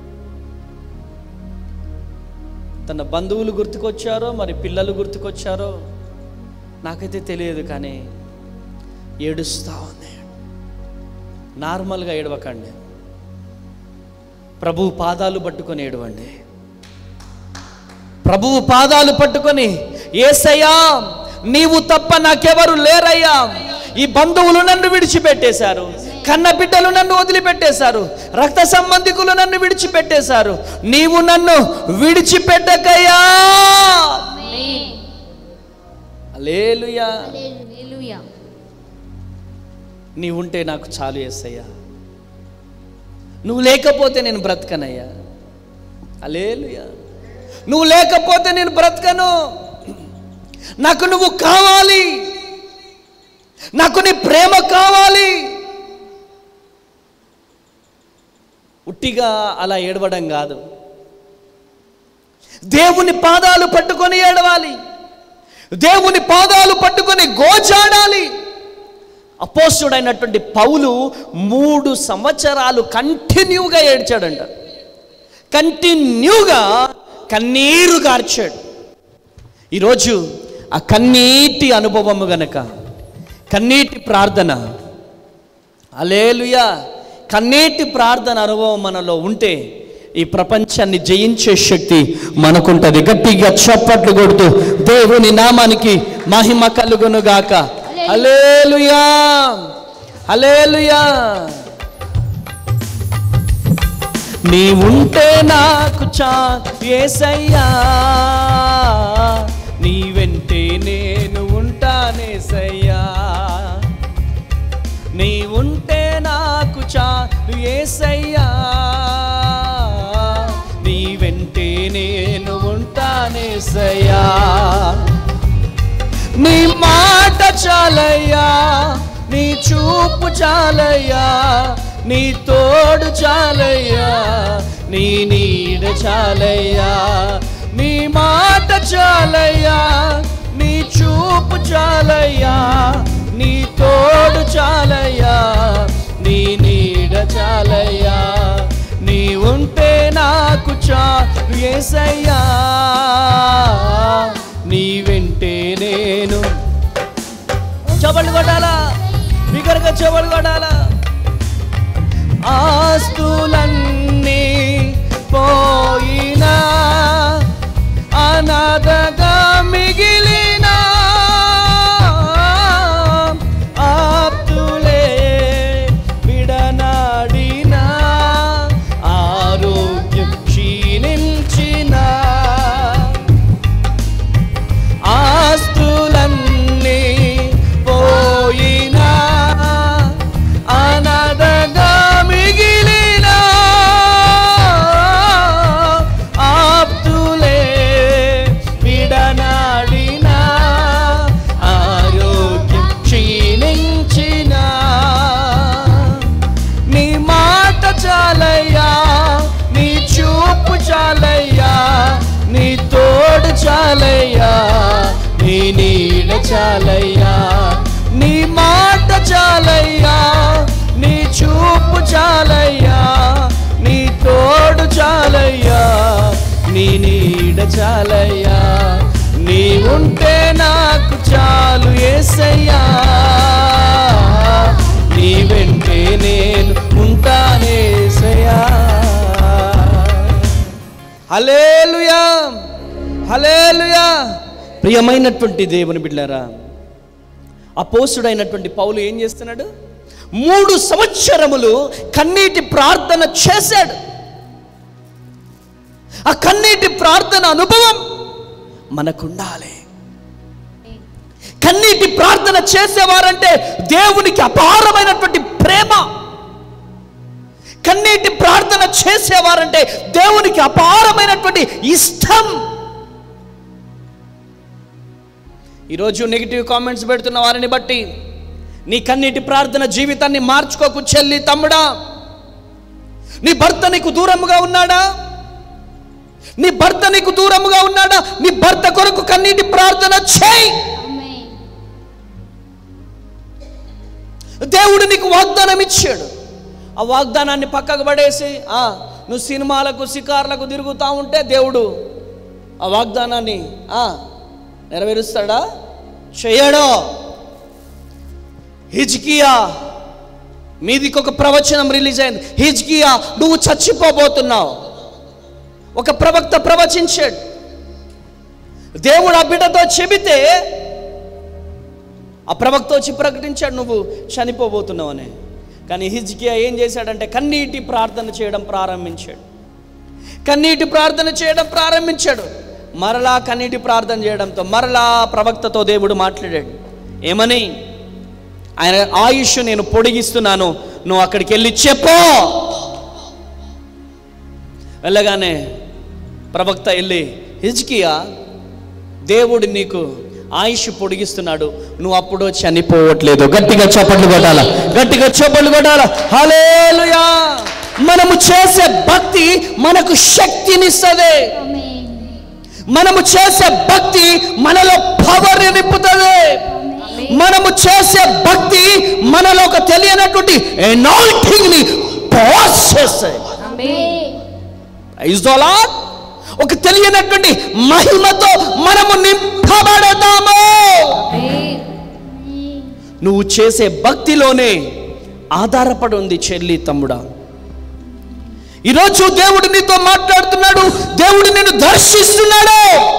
తన బంధువులు గుర్తుకొచ్చారో మరి పిల్లలు గుర్తుకొచ్చారో నాకైతే తెలియదు కానీ ఏడుస్తూ ఉంది నార్మల్గా ఏడవకండి ప్రభు పాదాలు పట్టుకొని ఏడవండి ప్రభువు పాదాలు పట్టుకొని ఏసయ్యా నీవు తప్ప నాకెవరు లేరయ్యా ఈ బంధువులు నన్ను విడిచిపెట్టేశారు కన్న బిడ్డలు నన్ను వదిలిపెట్టేశారు రక్త సంబంధికులు నన్ను విడిచిపెట్టేశారు నీవు నన్ను విడిచిపెట్టకయ్యా ఆమేన్. అలేలుయా హల్లెలూయా. నీ ఉంటే నాకు చాలు ఏసయ్యా నువ్వు లేకపోతే నేను బ్రతకనయ్యా అలేలుయా నువ్వు లేకపోతే నేను బ్రతకను నాకు నువ్వు కావాలి నాకు నీ ప్రేమ కావాలి ఉట్టిగా అలా ఏడవడం కాదు దేవుని పాదాలు పట్టుకొని ఏడవాలి దేవుని పాదాలు పట్టుకొని గోచాడాలి అపోస్తుడైనటువంటి పౌలు మూడు సంవత్సరాలు కంటిన్యూగా ఏడ్చాడంట కంటిన్యూగా కన్నీరు గార్చాడు ఈరోజు ఆ కన్నీటి అనుభవము గనక కన్నీటి ప్రార్థన అలేలుయా కన్నీటి ప్రార్థన అనుభవం మనలో ఉంటే ఈ ప్రపంచాన్ని జయించే శక్తి మనకుంటది గట్టిగా చప్పట్లు కొడుతూ దేవుని నామానికి మహిమ కలుగును గాక హలేలుయా హలేలుయా నీ ఉంటే నాకు చా ఏసయ్యా నీ వెంటే నేను ఉంటానేసయ్యా నీ ఉంటే నాకు చాలు ఏసయ్యా నీ వెంటే నేను ఉంటానేసయ్యా నీ మాట చాలయ్యా నీ చూపు చాలయ్యా నీ తోడు చాలయ్యా నీ నీడ చాలయ్యా నీ మాట చాలయ్యా నీ చూపు చాలయ్యా నీ తోడు చాలయ్యా నీ నీడ చాలయ్యా నీ ఉంటే నాకు చాలు ఏసయ్యా నీ వెంటే నేను చెవళ్ళు కొట్టాలా బిగరగా చెవళ్ళు కొట్టాలా ఆస్తులన్నీ పోయినా అనాథగా మిగిలిన ఆప్తులే విడనాడిన ఆరోగ్యం క్షీణించిన ఆస్తులన్నీ పోయినా అనాథగా మిగిలిన ఆప్తులే విడనాడిన ఆరోగ్యం క్షీణించిన నీ మాట చాలయ్యా నీ చూపు చాలయ్యా నీ తోడు చాలయ్యా నీ నీడ చాలయ్యా నీ మాట చాలయ్యా నీ చూపు చాలయ్యా నీ తోడు చాలయ్యా నీ నీడ చాలయ్యా నీ ఉంటే నాకు చాలు ఏసయ్యా నీ వెంటే నేను ఉంటానేసయ్యా హలేలుయా హలేలుయా ప్రియమైనటువంటి దేవుని బిడ్డారా అపోసుడైనటువంటి పౌలు ఏం చేస్తున్నాడు మూడు సంవత్సరములు కన్నీటి ప్రార్థన చేశాడు ఆ కన్నీటి ప్రార్థన అనుభవం మనకుండాలి కన్నీటి ప్రార్థన చేసేవారంటే దేవునికి అపారమైనటువంటి ప్రేమ కన్నీటి ప్రార్థన చేసేవారంటే దేవునికి అపారమైనటువంటి ఇష్టం ఈరోజు నెగిటివ్ కామెంట్స్ పెడుతున్న వారిని బట్టి నీ కన్నీటి ప్రార్థన జీవితాన్ని మార్చుకోకు చెల్లి తమ్ముడా నీ భర్త నీకు దూరముగా ఉన్నాడా నీ భర్త నీకు దూరముగా ఉన్నాడా నీ భర్త కొరకు కన్నీటి ప్రార్థన చేయి ఆమేన్ దేవుడు నీకు వాగ్దానం ఇచ్చాడు ఆ వాగ్దానాన్ని పక్కకు పడేసి ఆ, నువ్వు సినిమాలకు షికార్లకు తిరుగుతూ ఉంటే దేవుడు ఆ వాగ్దానాన్ని ఆ, నెరవేరుస్తాడా చేయడో హిజ్కియా మీదికి ఒక ప్రవచనం రిలీజ్ అయింది హిజ్కియా నువ్వు చచ్చిపోబోతున్నావు ఒక ప్రవక్త ప్రవచించాడు దేవుడు ఆ బిడ్డతో చెబితే ఆ ప్రవక్త వచ్చి ప్రకటించాడు నువ్వు చనిపోబోతున్నావు అని కానీ హిజ్కియా ఏం చేశాడంటే కన్నీటి ప్రార్థన చేయడం ప్రారంభించాడు కన్నీటి ప్రార్థన చేయడం ప్రారంభించాడు మరలా కన్నీటి ప్రార్థన చేయడంతో మరలా ప్రవక్తతో దేవుడు మాట్లాడాడు ఏమని ఆయన ఆయుష్ నేను పొడిగిస్తున్నాను నువ్వు అక్కడికి వెళ్ళి చెప్పు వెళ్ళగానే ప్రవక్త వెళ్ళి హిజ్కియా దేవుడు నీకు ఆయుష్ పొడిగిస్తున్నాడు నువ్వు అప్పుడు చనిపోవట్లేదు గట్టిగా చప్పట్లు కొట్టాల గట్టిగా చప్పట్లు కొట్టాల హలేలుయా మనము చేసే భక్తి మనకు శక్తినిస్తుంది ఆమేన్ మనము చేసే భక్తి మనలో పవర్ నింపుతుంది మనము చేసే భక్తి మనలో ఒక తెలియనటువంటి ఎనాల్టింగ్ ని పాస్ చేస్తాయి ఆమేన్ Praise the Lord. ఒక తెలియనటువంటి మహిమతో మనము నింపబడతాము ఆమేన్ నువ్వు చేసే భక్తిలోనే ఆధారపడి ఉంది చెల్లి తమ్ముడా ఈరోజు దేవుడు నీతో మాట్లాడుతున్నాడు దేవుడు నిన్ను దర్శిస్తున్నాడు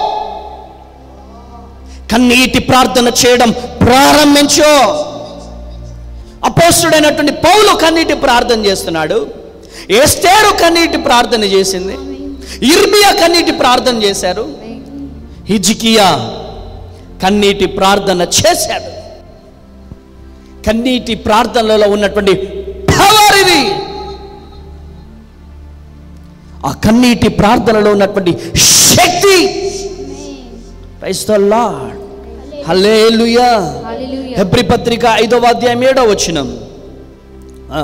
కన్నీటి ప్రార్థన చేయడం ప్రారంభించు అపోస్తుడైనటువంటి పౌలు కన్నీటి ప్రార్థన చేస్తున్నాడు ఏస్తేరు కన్నీటి ప్రార్థన చేసింది ఇర్మియా కన్నీటి ప్రార్థన చేశారు హిజ్కియా కన్నీటి ప్రార్థన చేశాడు కన్నీటి ప్రార్థనలో ఉన్నటువంటి పవర్ ఇది ఆ కన్నీటి ప్రార్థనలో ఉన్నటువంటి శక్తి praise the Lord hallelujah hallelujah హెబ్రి పత్రిక ఐదవ అధ్యాయం ఏడవ వచనం ఆ.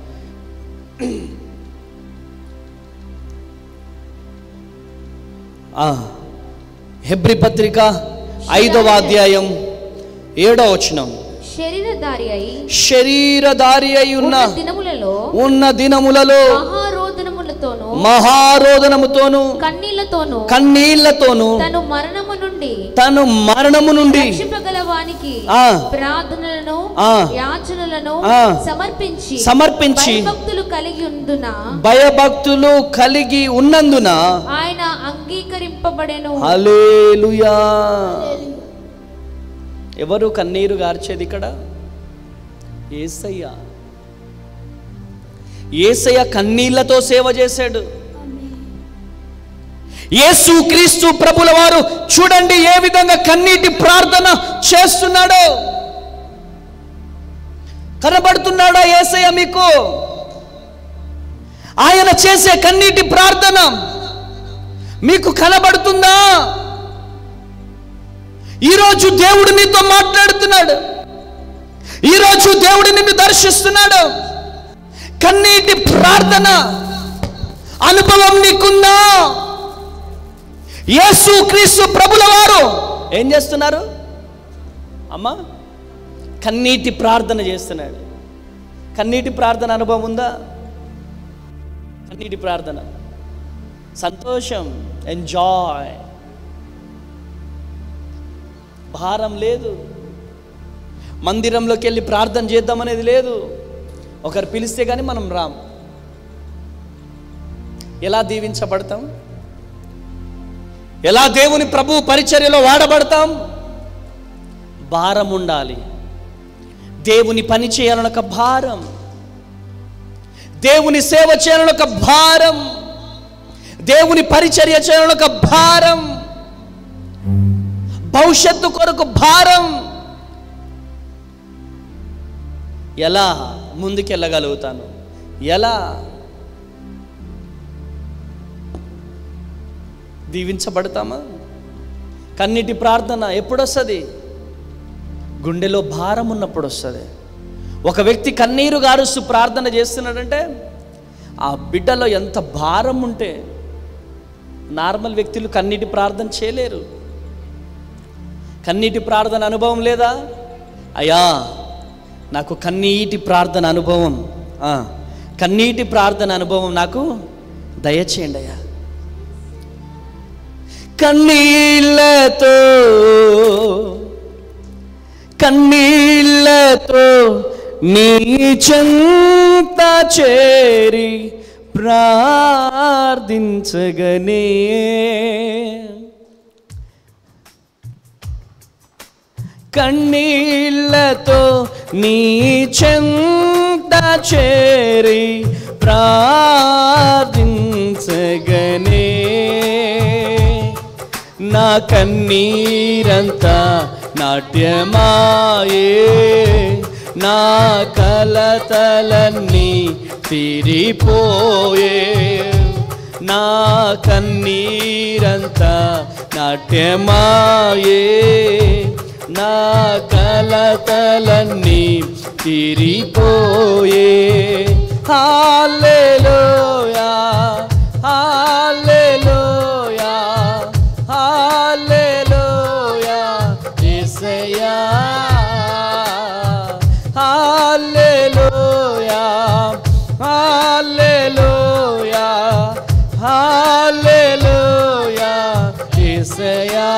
ఆ. హెబ్రి పత్రిక ఐదవ అధ్యాయం ఏడవ వచనం శరీరధారి అయి శరీరధారి అయి ఉన్న ఉన్న దినములలో ఉన్న దినములలో మహారోదనములతోను మహారోదనముతోను కన్నీళ్లతోను కన్నీళ్లతోను తను మరణము నుండి తను మరణము నుండి రక్షింపగల వానికి ఆ. ప్రార్థనలను ఆ. యాచనలను ఆ. సమర్పించి సమర్పించి భక్తులు కలిగి ఉండున భయభక్తులు కలిగి ఉన్నందున ఆయన అంగీకరింపబడెను హల్లెలూయా ఎవరు కన్నీరు గార్చేది ఇక్కడ ఏసయ్య ఏసయ్య కన్నీళ్లతో సేవ చేశాడు యేసు క్రీస్తు ప్రభుల వారు చూడండి ఏ విధంగా కన్నీటి ప్రార్థన చేస్తున్నాడో కనబడుతున్నాడా ఏసయ్య మీకు ఆయన చేసే కన్నీటి ప్రార్థన మీకు కనబడుతుందా ఈరోజు దేవుడు నీతో మాట్లాడుతున్నాడు ఈరోజు దేవుడు నిన్ను దర్శిస్తున్నాడు కన్నీటి ప్రార్థన అనుభవం నీకుందా యేసు క్రీస్తు ప్రభుల వారు ఏం చేస్తున్నారు అమ్మా కన్నీటి ప్రార్థన చేస్తున్నాడు కన్నీటి ప్రార్థన అనుభవం ఉందా కన్నీటి ప్రార్థన సంతోషం ఎంజాయ్ భారం లేదు మందిరంలోకి వెళ్ళి ప్రార్థన చేద్దామనేది లేదు ఒకరు పిలిస్తే కానీ మనం రాం ఎలా దీవించబడతాం ఎలా దేవుని ప్రభు పరిచర్యలో వాడబడతాం భారం ఉండాలి దేవుని పని చేయాలని ఒక భారం దేవుని సేవ చేయాలని ఒక భారం దేవుని పరిచర్య చేయాలని ఒక భారం భవిష్యత్తు కొరకు భారం ఎలా ముందుకెళ్ళగలుగుతాను ఎలా దీవించబడతామా కన్నీటి ప్రార్థన ఎప్పుడు వస్తుంది గుండెలో భారం ఉన్నప్పుడు వస్తుంది ఒక వ్యక్తి కన్నీరు గారుస్తూ ప్రార్థన చేస్తున్నాడంటే ఆ బిడ్డలో ఎంత భారం ఉంటే నార్మల్ వ్యక్తులు కన్నీటి ప్రార్థన చేయలేరు కన్నీటి ప్రార్థన అనుభవం లేదా అయ్యా నాకు కన్నీటి ప్రార్థన అనుభవం ఆ, కన్నీటి ప్రార్థన అనుభవం నాకు దయచేయండి అయ్యా కన్నీళ్ళతో కన్నీళ్ళతో నీ చెంత చేరి ప్రార్థించగనే కన్నీళ్ళతో నీ చెంత చేరి ప్రార్థించగనే నా కన్నీరంతా నాట్యమాయే నా కలతలన్నీ తీరిపోయే నా కన్నీరంతా నాట్యమాయే నా కలతలన్నీ తీరిపోయే హాలెలూయా హాలెలూయా హాలెలూయా యేసయ్యా హాలెలూయా హాలెలూయా హాలెలూయా యేసయ్యా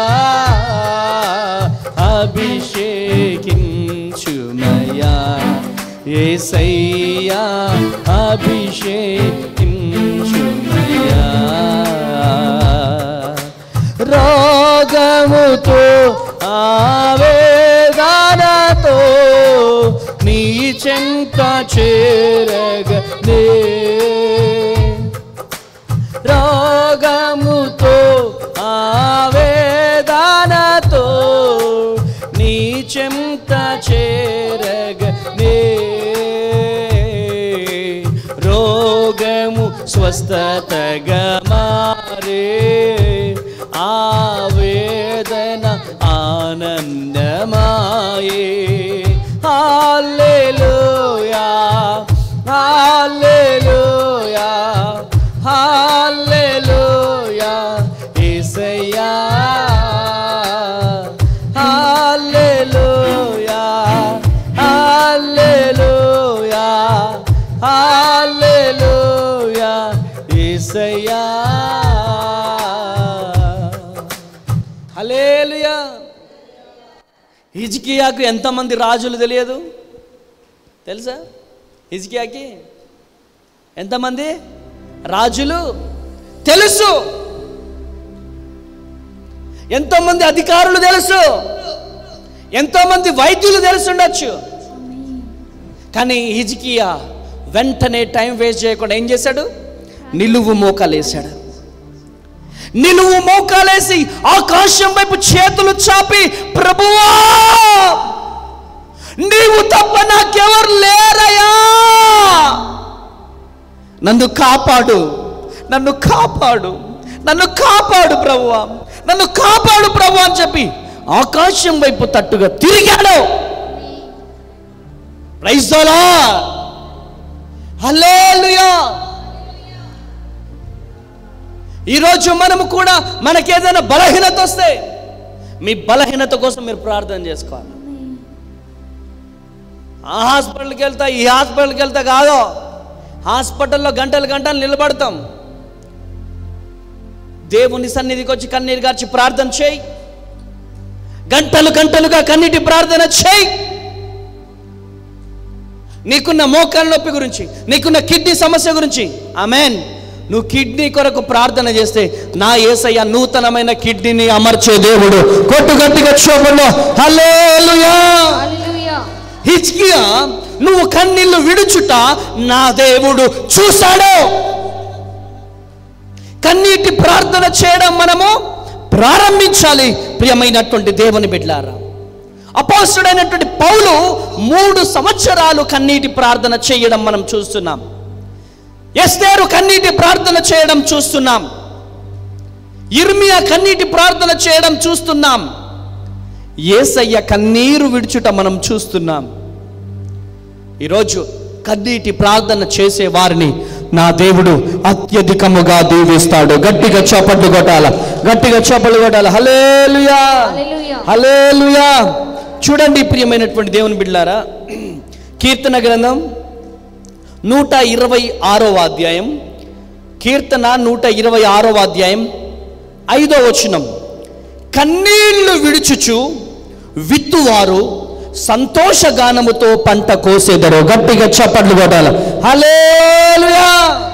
అభిషేకించుమయా యేసయ్యా అభిషేకించుమయా రోగముతో ఆవేదనతో నీ చెంత చేరగనే రోగముతో ఆవేదనతో నీ చెంత చేరగనే రోగము స్వస్థతగా మారే ఆవేదన ఆనందమాయే హాలెలూయా హాలెలూయా హాలెలూయా యేసయ్యా హాలెలూయా హాలెలూయా హాలెలూయా యేసయ్యా హల్లెలూయా హిజ్కియాకు ఎంతమంది రాజులు తెలియదు తెలుసా హిజ్కియాకి ఎంతమంది రాజులు తెలుసు ఎంతోమంది అధికారులు తెలుసు ఎంతోమంది వైద్యులు తెలుసుండొచ్చు కానీ హిజ్కియా వెంటనే టైం వేస్ట్ చేయకుండా ఏం చేశాడు నిలువు మోకాలేశాడు నిలువు మోకాలేసి ఆకాశం వైపు చేతులు చాపి ప్రభువా నీవు తప్ప నాకెవరు లేరయ్యా నన్ను కాపాడు నన్ను కాపాడు నన్ను కాపాడు ప్రభువా నన్ను కాపాడు ప్రభు అని చెప్పి ఆకాశం వైపు తట్టుగా తిరిగాడు ప్రైజోలా హల్లెలూయా ఈరోజు మనము కూడా మనకేదైనా బలహీనత వస్తే మీ బలహీనత కోసం మీరు ప్రార్థన చేసుకోవాలి ఆ హాస్పిటల్కి వెళ్తా ఈ హాస్పిటల్కి వెళ్తా కాదు హాస్పిటల్లో గంటలు గంటలు నిలబడతాం దేవుని సన్నిధికి వచ్చి కన్నీరు గార్చి ప్రార్థన చేయి గంటలు గంటలుగా కన్నీటి ప్రార్థన చేయి నీకున్న మోకాల నొప్పి గురించి నీకున్న కిడ్నీ సమస్య గురించి ఆమెన్ నువ్వు కిడ్నీ కొరకు ప్రార్థన చేస్తే నా ఏసయ్య నూతనమైన కిడ్నీని అమర్చే దేవుడు కొట్టు గట్టిగా చూపంలో హల్లెలూయా హల్లెలూయా హిజ్కియా నువ్వు కన్నీళ్లు విడుచుట నా దేవుడు చూశాడు కన్నీటి ప్రార్థన చేయడం మనము ప్రారంభించాలి ప్రియమైనటువంటి దేవుని బిడ్లారా అపోస్తుడైనటువంటి పౌలు మూడు సంవత్సరాలు కన్నీటి ప్రార్థన చేయడం మనం చూస్తున్నాం ఎస్తేరు కన్నీటి ప్రార్థన చేయడం చూస్తున్నాం ఇర్మియా కన్నీటి ప్రార్థన చేయడం చూస్తున్నాం ఏసయ్య కన్నీరు విడుచుట మనం చూస్తున్నాం ఈరోజు కన్నీటి ప్రార్థన చేసే వారిని నా దేవుడు అత్యధికముగా దీవిస్తాడు గట్టిగా చప్పట్లు కొట్టాల గట్టిగా చప్పట్లు కొట్టాల హలేలుయా హల్లెలూయా. హలేలుయా చూడండి ప్రియమైనటువంటి దేవుని బిడ్డారా కీర్తన గ్రంథం నూట ఇరవై ఆరవ అధ్యాయం కీర్తన నూట ఇరవై ఆరవ అధ్యాయం ఐదో వచనం కన్నీళ్లు విడుచుచు విత్తువారు సంతోషగానముతో పంట కోసేదరు గట్టిగా చప్పట్లు కొట్టాలి హలేలుయా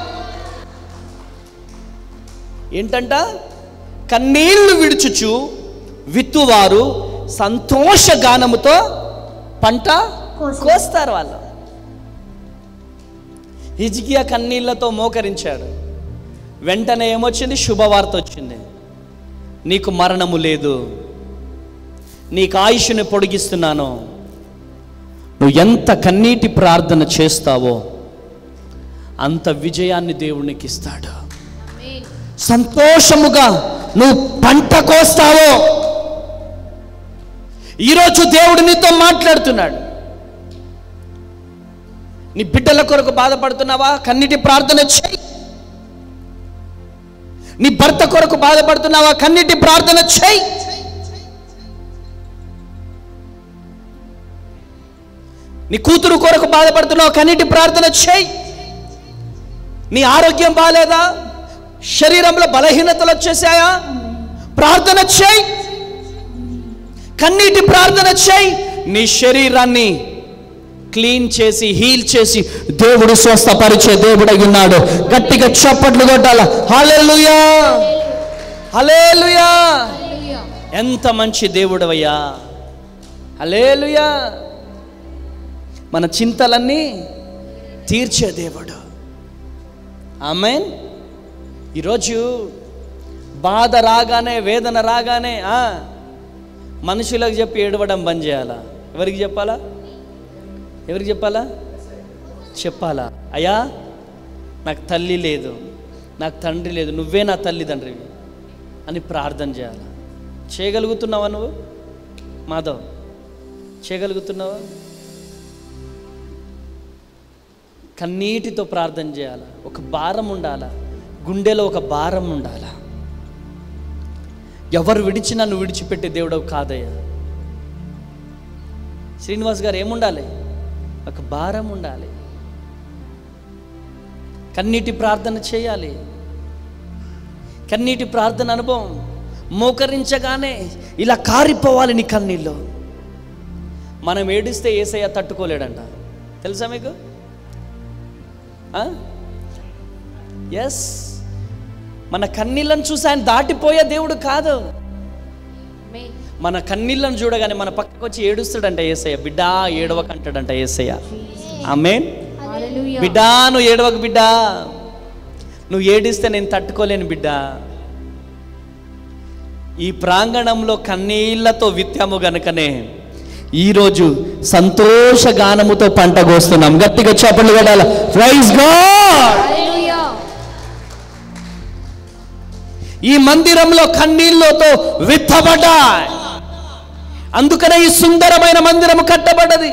ఏంటంట కన్నీళ్లు విడుచుచు విత్తువారు సంతోషగానముతో పంట కోస్తారు వాళ్ళు హిజ్కియా కన్నీళ్లతో మోకరించాడు వెంటనే ఏమొచ్చింది శుభవార్త వచ్చింది నీకు మరణము లేదు నీకు ఆయుష్ని పొడిగిస్తున్నాను నువ్వు ఎంత కన్నీటి ప్రార్థన చేస్తావో అంత విజయాన్ని దేవునికి ఇస్తాడు ఆమేన్. సంతోషముగా నువ్వు పంట కోస్తావో ఈరోజు దేవుడు నీతో మాట్లాడుతున్నాడు నీ బిడ్డల కొరకు బాధపడుతున్నావా కన్నీటి ప్రార్థన చేయి నీ భర్త కొరకు బాధపడుతున్నావా కన్నీటి ప్రార్థన చేయి నీ కూతురు కొరకు బాధపడుతున్నావా కన్నీటి ప్రార్థన చేయి నీ ఆరోగ్యం బాగాలేదా శరీరంలో బలహీనతలు వచ్చేసాయా ప్రార్థన చేయి కన్నీటి ప్రార్థన చేయి నీ శరీరాన్ని క్లీన్ చేసి హీల్ చేసి దేవుడు స్వస్థపరిచే దేవుడై ఉన్నాడు గట్టిగా చప్పట్లు కొట్టాల హల్లెలూయా హల్లెలూయా హల్లెలూయా. ఎంత మంచి దేవుడవయ్యా హల్లెలూయా మన చింతలన్నీ తీర్చే దేవుడు ఆమెన్ ఈరోజు బాధ రాగానే వేదన రాగానే ఆ, మనుషులకు చెప్పి ఏడవడం బంద్ చేయాలా ఎవరికి చెప్పాలా ఎవరికి చెప్పాలా చెప్పాలా అయ్యా నాకు తల్లి లేదు నాకు తండ్రి లేదు నువ్వే నా తల్లిదండ్రివి అని ప్రార్థన చేయాలి చేయగలుగుతున్నావా నువ్వు మాధవ్ చేయగలుగుతున్నావా కన్నీటితో ప్రార్థన చేయాలి ఒక భారం ఉండాలా గుండెలో ఒక భారం ఉండాలా ఎవరు విడిచినా నువ్వు విడిచిపెట్టే దేవుడవు కాదయ్యా శ్రీనివాస్ గారు ఏముండాలి ఒక భారం ఉండాలి కన్నీటి ప్రార్థన చేయాలి కన్నీటి ప్రార్థన అనుభవం మోకరించగానే ఇలా కారిపోవాలి నీ కన్నీళ్ళు మనం ఏడిస్తే ఏసయ్య తట్టుకోలేడంట తెలుసా మీకు ఎస్ మన కన్నీళ్ళను చూసి ఆయన దాటిపోయే దేవుడు కాదు ఆమేన్. మన కన్నీళ్ళను చూడగానే మన పక్కకు వచ్చి ఏడుస్తాడంట ఏసయ్య బిడ్డా ఏడవకంటాడంట ఏసయ్య ఆమెన్ హల్లెలూయా. బిడ్డా నువ్వు ఏడవక బిడ్డా నువ్వు ఏడిస్తే నేను తట్టుకోలేను బిడ్డా ఈ ప్రాంగణంలో కన్నీళ్లతో విత్తాము గనుకనే ఈరోజు సంతోష గానముతో పంట కోస్తున్నాం గట్టిగా చప్పట్లు కొట్టాల ప్రైజ్ గాడ్ హల్లెలూయా. ఈ మందిరంలో కన్నీళ్లతో విత్తబడ్డాయి అందుకనే ఈ సుందరమైన మందిరము కట్టబడ్డది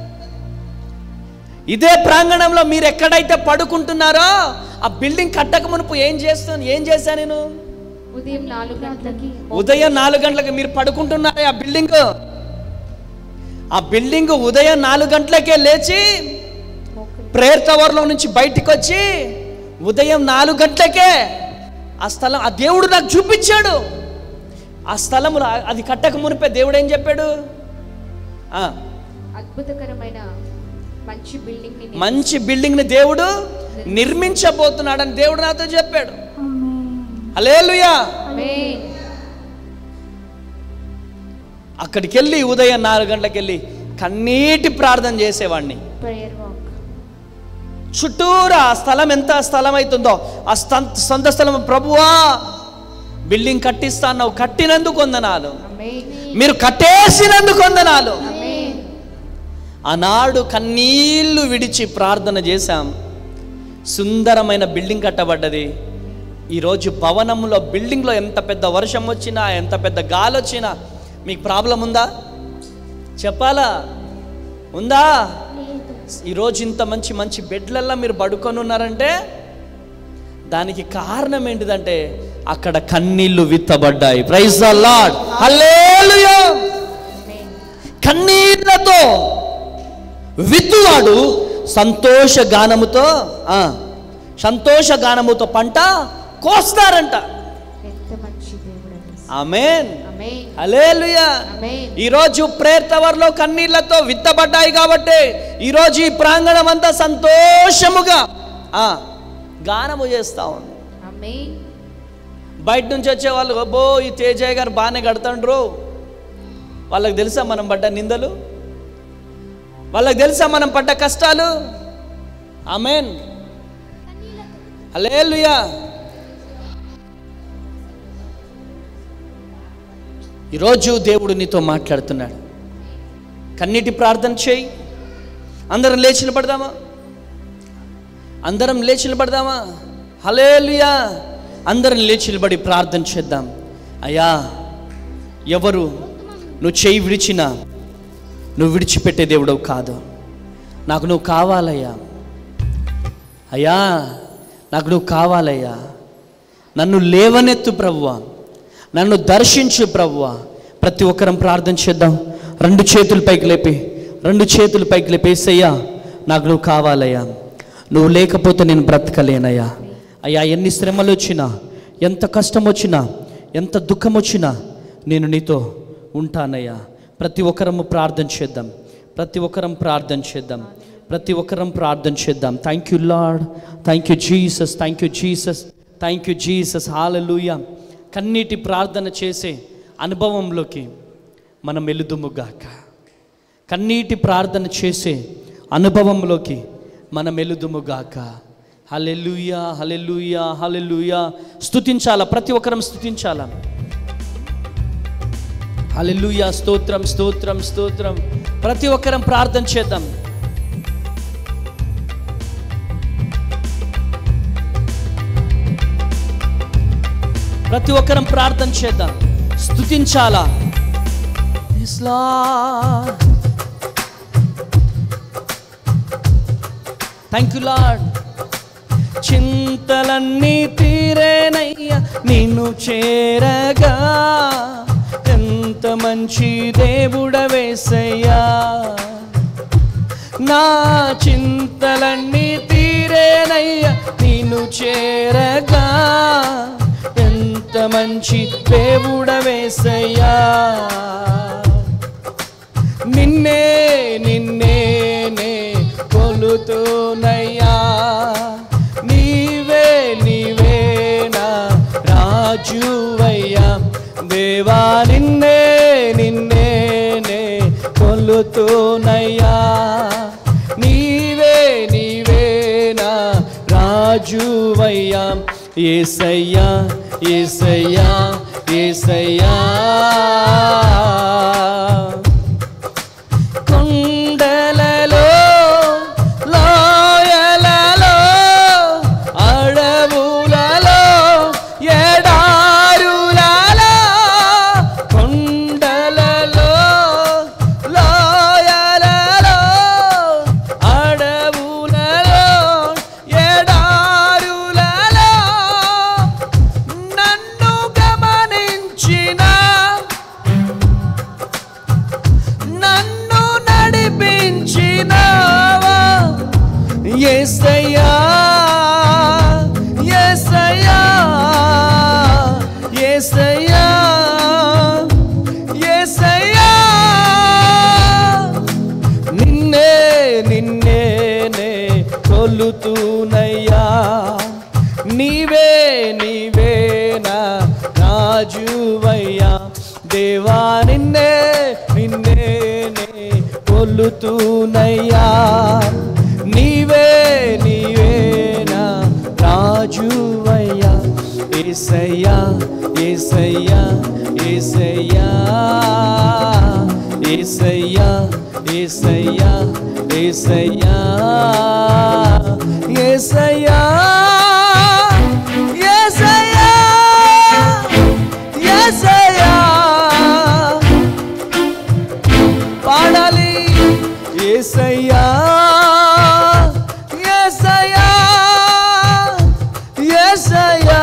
ఇదే ప్రాంగణంలో మీరు ఎక్కడైతే పడుకుంటున్నారో ఆ బిల్డింగ్ కట్టక మునుపు ఏం చేస్తాను ఏం చేశా నేను ఉదయం నాలుగు గంటలకి ఉదయం నాలుగు గంటలకు మీరు పడుకుంటున్నారే ఆ బిల్డింగ్ ఆ బిల్డింగ్ ఉదయం నాలుగు గంటలకే లేచి ప్రేయర్ టవర్లో నుంచి బయటికి వచ్చి ఉదయం నాలుగు గంటలకే ఆ స్థలం ఆ దేవుడు నాకు చూపించాడు ఆ స్థలములో అది కట్టక మునిపే దేవుడు ఏం చెప్పాడు ఆ, అద్భుతకరమైన మంచి బిల్డింగ్ ని మంచి బిల్డింగ్ని దేవుడు నిర్మించబోతున్నాడని దేవుడు నాతో చెప్పాడు అలేలుయా ఆమేన్. అక్కడికి వెళ్ళి ఉదయం నాలుగు గంటలకు వెళ్ళి కన్నీటి ప్రార్థన చేసేవాడిని prayer walk. చుట్టూరా ఆ స్థలం ఎంత స్థలం అవుతుందో ఆ స్థం- సొంత స్థలం ప్రభువా బిల్డింగ్ కట్టిస్తా అన్నావు కట్టినందుకు వందనాలు Amen. మీరు కట్టేసినందుకు వందనాలు Amen. ఆనాడు కన్నీళ్లు విడిచి ప్రార్థన చేశాం సుందరమైన బిల్డింగ్ కట్టబడ్డది ఈరోజు భవనంలో బిల్డింగ్లో ఎంత పెద్ద వర్షం వచ్చినా ఎంత పెద్ద గాలి వచ్చినా మీకు ప్రాబ్లం ఉందా చెప్పాలా ఉందా ఈరోజు ఇంత మంచి మంచి బెడ్లల్లో మీరు పడుకొని ఉన్నారంటే దానికి కారణం ఏంటిదంటే అక్కడ కన్నీళ్లు విత్తబడ్డాయి praise the Lord hallelujah Amen. కన్నీళ్లతో విత్తువాడు సంతోష గానముతో ఆ, సంతోష గానముతో పంట కోస్తారంట ఎంత మంచి దేవుడు ఆమెన్ Amen. Hallelujah Amen. ఈరోజు ప్రేయర్ టవర్లో కన్నీళ్లతో విత్తబడ్డాయి కాబట్టి ఈరోజు ఈ ప్రాంగణం అంతా సంతోషముగా ఆ, గానము చేస్తా ఉంది Amen. బయట నుంచి వచ్చే వాళ్ళు అబ్బో ఈ తేజయ్య గారు బాగానే కడతాండ్రు వాళ్ళకి తెలుసా మనం పడ్డ నిందలు వాళ్ళకి తెలుసా మనం పడ్డ కష్టాలు ఆమెన్ హల్లెలూయా ఈరోజు దేవుడు నీతో మాట్లాడుతున్నాడు కన్నీటి ప్రార్థన చేయి అందరం లేచి నిలబడదామా అందరం లేచి నిలబడదామా హలేలుయా అందరం లేచి నిలబడి ప్రార్థన చేద్దాం అయ్యా ఎవరు నువ్వు చేయి విడిచినా నువ్వు విడిచిపెట్టే దేవుడవు కాదు నాకు నువ్వు కావాలయ్యా అయ్యా నాకు నువ్వు కావాలయ్యా నన్ను లేవనెత్తు ప్రభువా నన్ను దర్శించు ప్రభువా ప్రతి ఒక్కరం ప్రార్థన చేద్దాం రెండు చేతులు పైకి లేపి రెండు చేతులు పైకి లేపేసయ్యా నాకు నువ్వు కావాలయ్యా నువ్వు లేకపోతే నేను బ్రతకలేనయ్యా అయ్యా ఎన్ని శ్రమలు వచ్చినా ఎంత కష్టం వచ్చినా ఎంత దుఃఖం వచ్చినా నేను నీతో ఉంటానయ్యా ప్రతి ఒక్కరము ప్రార్థన చేద్దాం ప్రతి ఒక్కరం ప్రార్థన చేద్దాం ప్రతి ఒక్కరం ప్రార్థన చేద్దాం thank you Lord thank you Jesus thank you Jesus thank you Jesus hallelujah కన్నీటి ప్రార్థన చేసే అనుభవంలోకి మనం వెలుదుముగాక కన్నీటి ప్రార్థన చేసే అనుభవంలోకి మనం వెలుదుముగాక హలెలుయా హలెలుయా హలెలుయా స్తుతించాలా ప్రతి ఒక్కరం స్తుతించాలా హల్లెలూయా స్తోత్రం స్తోత్రం స్తోత్రం ప్రతి ఒక్కరం ప్రార్థన చేద్దాం ప్రతి ఒక్కరం ప్రార్థన చేద్దాం స్తుతించాలా Yes, Lord. Thank you Lord చింతలన్నీ తీరేనయ్యా నిన్ను చేరగా ఎంత మంచి దేవుడవేసయ్యా నా చింతలన్నీ తీరేనయ్యా నిన్ను చేరగా ఎంత మంచి దేవుడవేసయ్యా నిన్నే నిన్నే నే కొలుతూనయ్యా నీవే నీవే నా రాజువయ్యా దేవా నిన్నే నిన్నే నే కొలుతూనయ్యా నీవే నీవే నా రాజువయ్యా ఏసయ్యా ఏసయ్యా ఏసయ్యా కొండలలో లోయలలో అడవులలో ఎడారులలో కొండలలో లోయలలో అడవులలో ఎడారులలో నన్ను గమనించిన నన్ను నడిపించినావా యేసయ్యా యేసయ్యా యేసయ్యా యేసయ్యా నిన్నే నిన్నే నే కొలుతూనయ్యా నీవే నీవే నా రాజువయ్యా దేవా నిన్నే నిన్నే నే కొలుతూనయ్యా నీవే నీవేనా రాజువయ్యా ఏసయ్యా ఏసయ్యా ఏసయ్యా ఏసయ్యా ఏసయ్యా ఏసయ్యా ఏసయ్యా ఏసయ్యా ఏసయ్యా పాడాలి ఏసయ్యా ఏసయ్యా ఏసయ్యా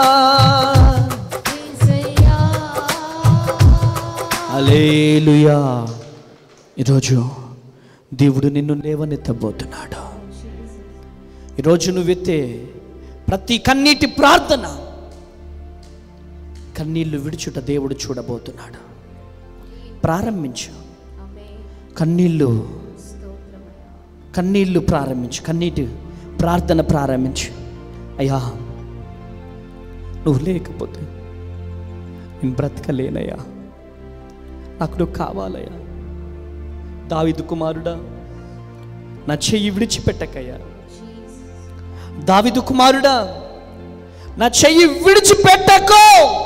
అలేలుయా ఈరోజు దేవుడు నిన్ను లేవనెత్తబోతున్నాడు ఈరోజు నువ్వెత్తే ప్రతి కన్నీటి ప్రార్థన కన్నీళ్లు విడుచుట దేవుడు చూడబోతున్నాడు ప్రారంభించు కన్నీళ్ళు కన్నీళ్ళు ప్రారంభించు కన్నీటి ప్రార్థన ప్రారంభించు అయ్యా నువ్వు లేకపోతే నేను బ్రతకలేనయ్యా నాకు నువ్వు కావాలయ్యా దావిదు కుమారుడా నా చెయ్యి విడిచిపెట్టకయ్యా దావిదు కుమారుడా నా చెయ్యి విడిచిపెట్టకో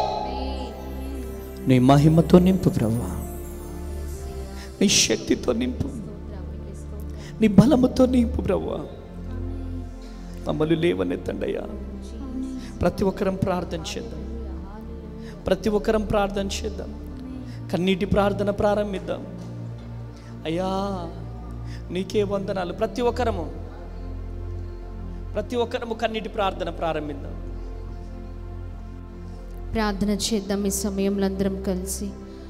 నీ మహిమతో నింపు ప్రభా నీ శక్తితో నింపు నీ బలముతో నింపు ప్రభా మమ్మల్ని లేవనెత్తండి అయ్యా ప్రతి ఒక్కరం ప్రార్థన చేద్దాం ప్రతి ఒక్కరం ప్రార్థన చేద్దాం కన్నీటి ప్రార్థన ప్రారంభిద్దాం అయ్యా నీకే వందనాలు ప్రతి ఒక్కరము ప్రతి ఒక్కరము కన్నీటి ప్రార్థన ప్రారంభిద్దాం ప్రార్థన చేద్దాం ఈ సమయంలో అందరం కలిసి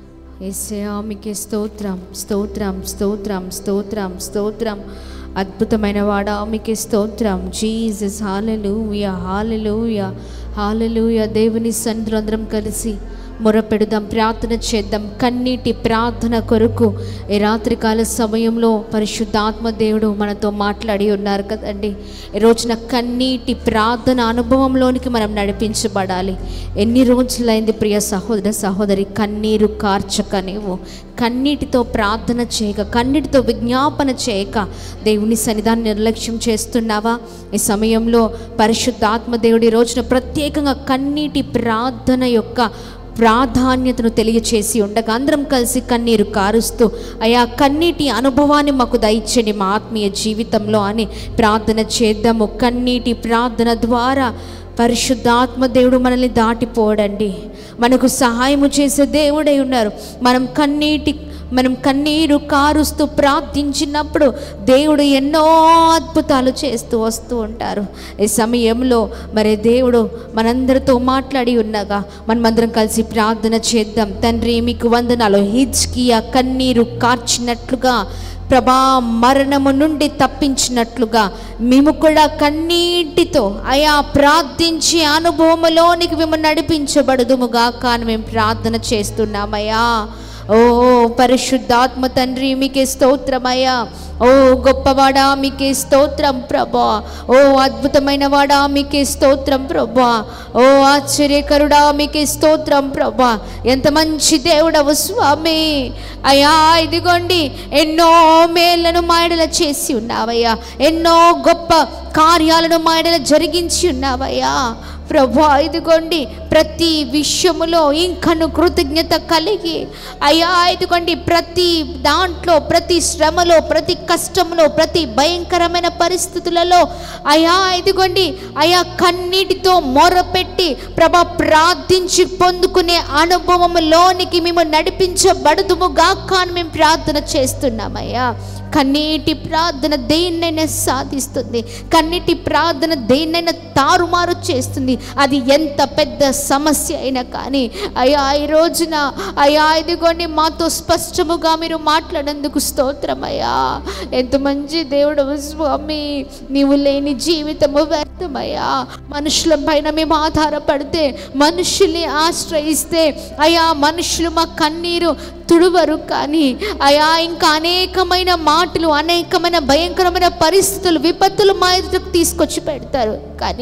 ఏసయా మీకే స్తోత్రం స్తోత్రం స్తోత్రం స్తోత్రం స్తోత్రం అద్భుతమైన వాడా మీకే స్తోత్రం జీసస్ హాలెలూయా హాలెలూయా హాలెలూయా దేవుని సన్నిధిలో అందరం కలిసి మొరపెడుదాం ప్రార్థన చేద్దాం కన్నీటి ప్రార్థన కొరకు ఈ రాత్రికాల సమయంలో పరిశుద్ధాత్మ దేవుడు మనతో మాట్లాడి ఉన్నారు కదండి ఈ రోజున కన్నీటి ప్రార్థన అనుభవంలోనికి మనం నడిపించబడాలి ఎన్ని రోజులైంది ప్రియ సహోదర సహోదరి కన్నీరు కార్చక నీవు కన్నీటితో ప్రార్థన చేయక కన్నీటితో విజ్ఞాపన చేయక దేవుని సన్నిధాన్ని నిర్లక్ష్యం చేస్తున్నావా ఈ సమయంలో పరిశుద్ధాత్మ దేవుడి రోజున ప్రత్యేకంగా కన్నీటి ప్రార్థన యొక్క ప్రాధాన్యతను తెలియచేసి ఉండగా అందరం కలిసి కన్నీరు కారుస్తూ అయా కన్నీటి అనుభవాన్ని మాకు దయచండి మా ఆత్మీయ జీవితంలో అని ప్రార్థన చేద్దాము కన్నీటి ప్రార్థన ద్వారా పరిశుద్ధాత్మ దేవుడు మనల్ని దాటిపోడండి మనకు సహాయము చేసే దేవుడై ఉన్నారు మనం కన్నీటి మనం కన్నీరు కారుస్తూ ప్రార్థించినప్పుడు దేవుడు ఎన్నో అద్భుతాలు చేస్తూ వస్తూ ఉంటారు ఈ సమయంలో మరి దేవుడు మనందరితో మాట్లాడి ఉండగా మనమందరం కలిసి ప్రార్థన చేద్దాం తండ్రి మీకు వందనాలు హిజ్కియా కన్నీరు కార్చినట్లుగా ప్రభా మరణము నుండి తప్పించినట్లుగా మేము కూడా కన్నీటితో అయా ప్రార్థించే అనుభవములోనికి మేము నడిపించబడదుముగా కానీ మేము ప్రార్థన చేస్తున్నామయ్యా ఓ పరిశుద్ధాత్మ తండ్రి మీకే స్తోత్రమయ్యా ఓ గొప్పవాడా మీకే స్తోత్రం ప్రభా ఓ అద్భుతమైన వాడా మీకే స్తోత్రం ప్రభా ఓ ఆశ్చర్యకరుడా మీకే స్తోత్రం ప్రభా ఎంత మంచి దేవుడవు స్వామి అయ్యా ఇదిగోండి ఎన్నో మేళ్లను మాయడల చేసి ఉన్నావయ్యా ఎన్నో గొప్ప కార్యాలను మాయడల జరిగించి ఉన్నావయ్యా ప్రభా ఇదిగోండి ప్రతి విషయములో ఇంకను కృతజ్ఞత కలిగి అయ్యా ఇదిగోండి ప్రతి దాంట్లో ప్రతి శ్రమలో ప్రతి కష్టంలో ప్రతి భయంకరమైన పరిస్థితులలో అయా ఇదిగోండి అయా కన్నీటితో మొరపెట్టి ప్రభా ప్రార్థించి పొందుకునే అనుభవంలోనికి మేము నడిపించబడుదుము గాక అని మేము ప్రార్థన చేస్తున్నామయ్యా కన్నీటి ప్రార్థన దేన్నైనా సాధిస్తుంది కన్నీటి ప్రార్థన దేన్నైనా తారుమారు చేస్తుంది అది ఎంత పెద్ద సమస్య అయినా కానీ అయ్యా ఈ రోజున అయ్యా ఇదిగోండి మాతో స్పష్టముగా మీరు మాట్లాడేందుకు స్తోత్రమయ్యా ఎంత మంచి దేవుడు స్వామి నీవు లేని జీవితము వ్యర్థమయ్యా మనుషుల పైన మేము ఆధారపడితే మనుషుల్ని ఆశ్రయిస్తే అయ్యా మనుషులు మా కన్నీరు తుడువరు కానీ అయా ఇంకా అనేకమైన మాటలు అనేకమైన భయంకరమైన పరిస్థితులు విపత్తులు మా ఎదుటకు తీసుకొచ్చి పెడతారు కానీ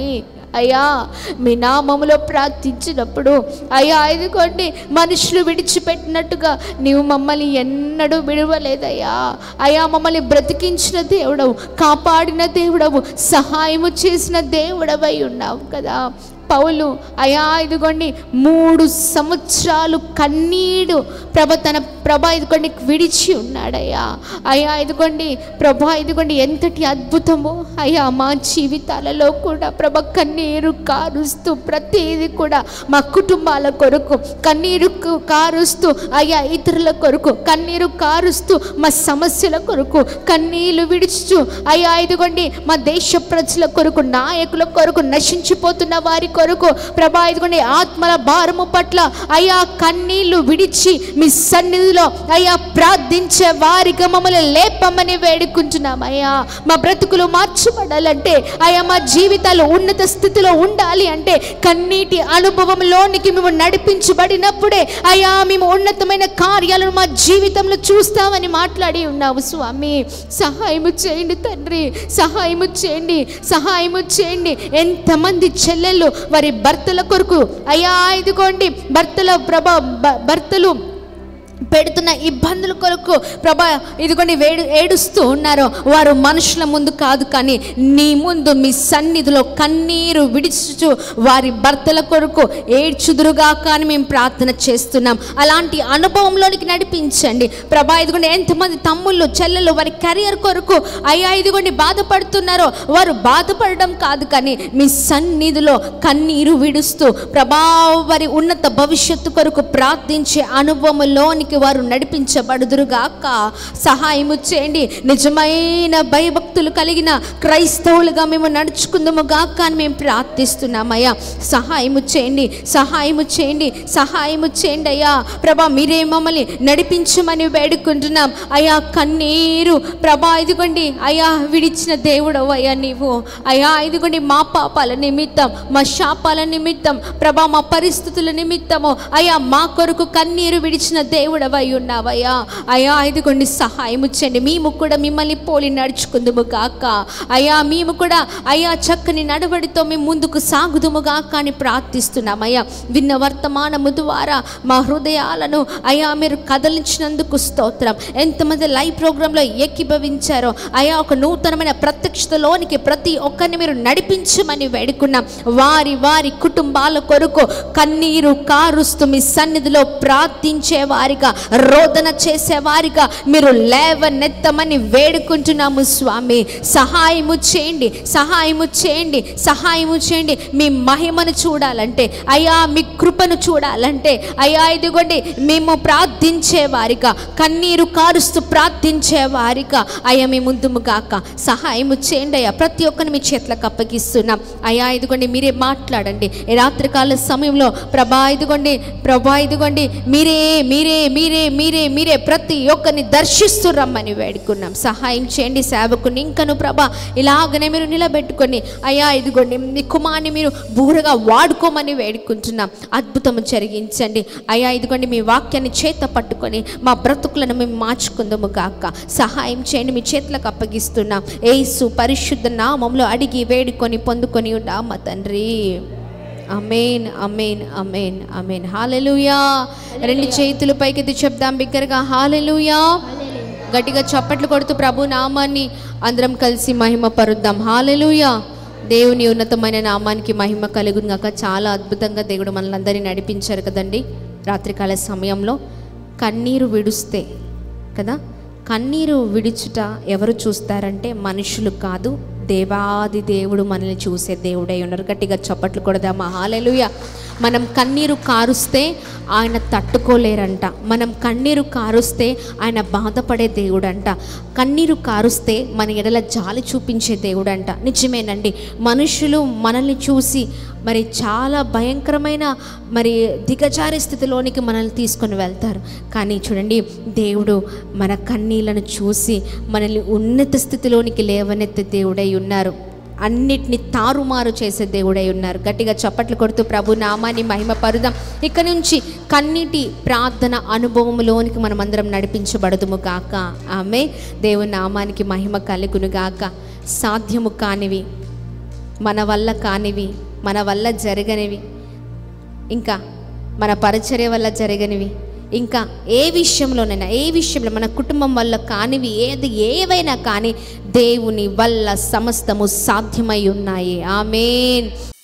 అయ్యా మీ నామములో ప్రార్థించినప్పుడు అయ్యా ఇదిగోండి మనుషులు విడిచిపెట్టినట్టుగా నీవు మమ్మల్ని ఎన్నడూ విడవలేదయ్యా అయ్యా మమ్మల్ని బ్రతికించిన దేవుడవు కాపాడిన దేవుడవు సహాయము చేసిన దేవుడవై ఉన్నావు కదా పౌలు అయా ఇదిగోండి మూడు సంవత్సరాలు కన్నీడు ప్రభ తన ప్రభ ఇదిగోండి విడిచి ఉన్నాడయ్యా అయ్యా ఇదిగోండి ప్రభ ఇదిగోండి ఎంతటి అద్భుతమో అయ్యా మా జీవితాలలో కూడా ప్రభ కన్నీరు కారుస్తూ ప్రతిదీ కూడా మా కుటుంబాల కొరకు కన్నీరు కు- కారుస్తూ అయ్యా ఇతరుల కొరకు కన్నీరు కారుస్తూ మా సమస్యల కొరకు కన్నీళ్లు విడుచుచు అయ్యా ఇదిగోండి మా దేశ ప్రజల కొరకు నాయకుల కొరకు నశించిపోతున్న వారి కొరకు ప్రభా ఇదిగోండి ఆత్మల భారము పట్ల అయ్యా కన్నీళ్లు విడిచి మీ సన్నిధిలో అయ్యా ప్రార్థించే వారిగా మమ్మల్ని లేపమని వేడుకుంటున్నాం అయ్యా మా బ్రతుకులు మార్చబడాలంటే అయ్యా మా జీవితాలు ఉన్నత స్థితిలో ఉండాలి అంటే కన్నీటి అనుభవంలోనికి మేము నడిపించబడినప్పుడే అయ్యా మేము ఉన్నతమైన కార్యాలను మా జీవితంలో చూస్తామని మాట్లాడి ఉన్నావు స్వామి సహాయము చేయండి తండ్రి సహాయము చేయండి సహాయము చేయండి ఎంతమంది చెల్లెళ్ళు వారి భర్తల కొరకు అయ్యా ఇదిగోండి భర్తల ప్రభా భ- భర్తలు పెడుతున్న ఇబ్బందుల కొరకు ప్రభా ఇదిగోండి వేడు ఏడుస్తూ ఉన్నారో వారు మనుషుల ముందు కాదు కానీ నీ ముందు మీ సన్నిధిలో కన్నీరు విడిచుచు వారి భర్తల కొరకు ఏడ్చుదురుగా కానీ మేము ప్రార్థన చేస్తున్నాం అలాంటి అనుభవంలోనికి నడిపించండి ప్రభా ఇదిగోండి ఎంతమంది తమ్ముళ్ళు చెల్లెలు వారి కెరియర్ కొరకు అయ్యా ఇదిగోండి బాధపడుతున్నారో వారు బాధపడడం కాదు కానీ మీ సన్నిధిలో కన్నీరు విడుస్తూ ప్రభా వారి ఉన్నత భవిష్యత్తు కొరకు ప్రార్థించే అనుభవంలోనికి వారు నడిపించబడుదురుగాక సహాయము చేయండి నిజమైన భయభక్తులు కలిగిన క్రైస్తవులుగా మేము నడుచుకుందాము గాక అని మేము ప్రార్థిస్తున్నామయ్యా సహాయము చేయండి సహాయము చేయండి సహాయము చేయండి అయ్యా ప్రభా మీరే మమ్మల్ని నడిపించమని వేడుకుంటున్నాం అయ్యా కన్నీరు ప్రభా ఇదిగోండి అయ్యా విడిచిన దేవుడవు అయ్యా నీవు అయ్యా ఇదిగోండి మా పాపాల నిమిత్తం మా శాపాల నిమిత్తం ప్రభా మా పరిస్థితుల నిమిత్తము అయ్యా మా కొరకు కన్నీరు విడిచిన దేవుడవై ఉన్నావయ్యా అయ్యా ఇదిగోండి సహాయము చేయండి మేము కూడా మిమ్మల్ని పోలి నడుచుకుందుము గాక అయ్యా మేము కూడా అయ్యా చక్కని నడవడితో మేము ముందుకు సాగుదుము గాక అని ప్రార్థిస్తున్నామయ్యా విన్న వర్తమానము ద్వారా మా హృదయాలను అయ్యా మీరు కదలించినందుకు స్తోత్రం ఎంతమంది లైవ్ ప్రోగ్రాంలో ఏకీభవించారో అయ్యా ఒక నూతనమైన ప్రత్యక్షతలోనికి ప్రతి ఒక్కరిని మీరు నడిపించమని వేడుకున్నాం వారి వారి కుటుంబాల కొరకు కన్నీరు కారుస్తూ మీ సన్నిధిలో ప్రార్థించే వారిగా రోదన చేసే వారిగా మీరు లేవనెత్తమని వేడుకుంటున్నాము స్వామి సహాయము చేయండి సహాయము చేయండి సహాయము చేయండి మీ మహిమను చూడాలంటే అయ్యా మీ కృపను చూడాలంటే అయ్యా ఇదిగోండి మేము ప్రార్థించే వారిగా కన్నీరు కారుస్తూ ప్రార్థించే వారిగా అయ్యా మీ ముందుము గాక సహాయము చేయండి అయ్యా ప్రతి ఒక్కరిని మీ చేతులకు అప్పగిస్తున్నాం అయ్యా ఇదిగోండి మీరే మాట్లాడండి ఈ రాత్రికాల సమయంలో ప్రభా ఇదిగోండి ప్రభా ఇదిగోండి మీరే మీరే మీరే మీరే మీరే ప్రతి ఒక్కరిని దర్శిస్తూ రమ్మని వేడుకున్నాం సహాయం చేయండి సేవకుని ఇంకను ప్రభా ఇలాగనే మీరు నిలబెట్టుకొని అయ్యా ఇదిగోండి మీ కుమార్ని మీరు బూరగా వాడుకోమని వేడుకుంటున్నాం అద్భుతం జరిగించండి అయ్యా ఇదిగోండి మీ వాక్యాన్ని చేత పట్టుకొని మా బ్రతుకులను మేము మార్చుకుందాము గాక సహాయం చేయండి మీ చేతులకు అప్పగిస్తున్నాం ఏసు పరిశుద్ధ నామంలో అడిగి వేడుకొని పొందుకొని ఉన్నామా తండ్రి అమేన్ అమేన్ అమేన్ అమేన్ హాలెలుయా రెండు చేతులు పైకెత్తి చెప్దాం బిగ్గరగా హాలెలుయా గట్టిగా చప్పట్లు కొడుతూ ప్రభు నామాన్ని అందరం కలిసి మహిమ పరుద్దాం హాలెలుయా దేవుని ఉన్నతమైన నామానికి మహిమ కలుగుగాక చాలా అద్భుతంగా దేవుడు మనల్ని అందరినీ నడిపించారు కదండి రాత్రికాల సమయంలో కన్నీరు విడుస్తే కదా కన్నీరు విడుచుట ఎవరు చూస్తారంటే మనుషులు కాదు దేవాది దేవుడు మనల్ని చూసే దేవుడై ఉన్నారు గట్టిగా చప్పట్లు కొడదామా హాలెలుయ మనం కన్నీరు కారుస్తే ఆయన తట్టుకోలేరంట మనం కన్నీరు కారుస్తే ఆయన బాధపడే దేవుడంట కన్నీరు కారుస్తే మన ఎడల జాలి చూపించే దేవుడంట నిజమేనండి మనుషులు మనల్ని చూసి మరి చాలా భయంకరమైన మరి దిగజారి స్థితిలోనికి మనల్ని తీసుకొని వెళ్తారు కానీ చూడండి దేవుడు మన కన్నీళ్లను చూసి మనల్ని ఉన్నత స్థితిలోనికి లేవనెత్తే దేవుడై ఉన్నారు అన్నిటిని తారుమారు చేసే దేవుడై ఉన్నారు గట్టిగా చప్పట్లు కొడుతూ ప్రభు నామాన్ని మహిమ పరుదాం ఇక నుంచి కన్నీటి ప్రార్థన అనుభవంలోనికి మనం అందరం నడిపించబడదుము గాక ఆమె దేవుని నామానికి మహిమ కలుగును గాక సాధ్యము కానివి మన వల్ల కానివి మన వల్ల జరగనివి ఇంకా మన పరిచర్య వల్ల జరగనివి ఇంకా ఏ విషయంలోనైనా ఏ విషయంలో మన కుటుంబం వల్ల కానివి ఏది ఏవైనా కానీ దేవుని వల్ల సమస్తము సాధ్యమై ఉన్నాయి ఆమెన్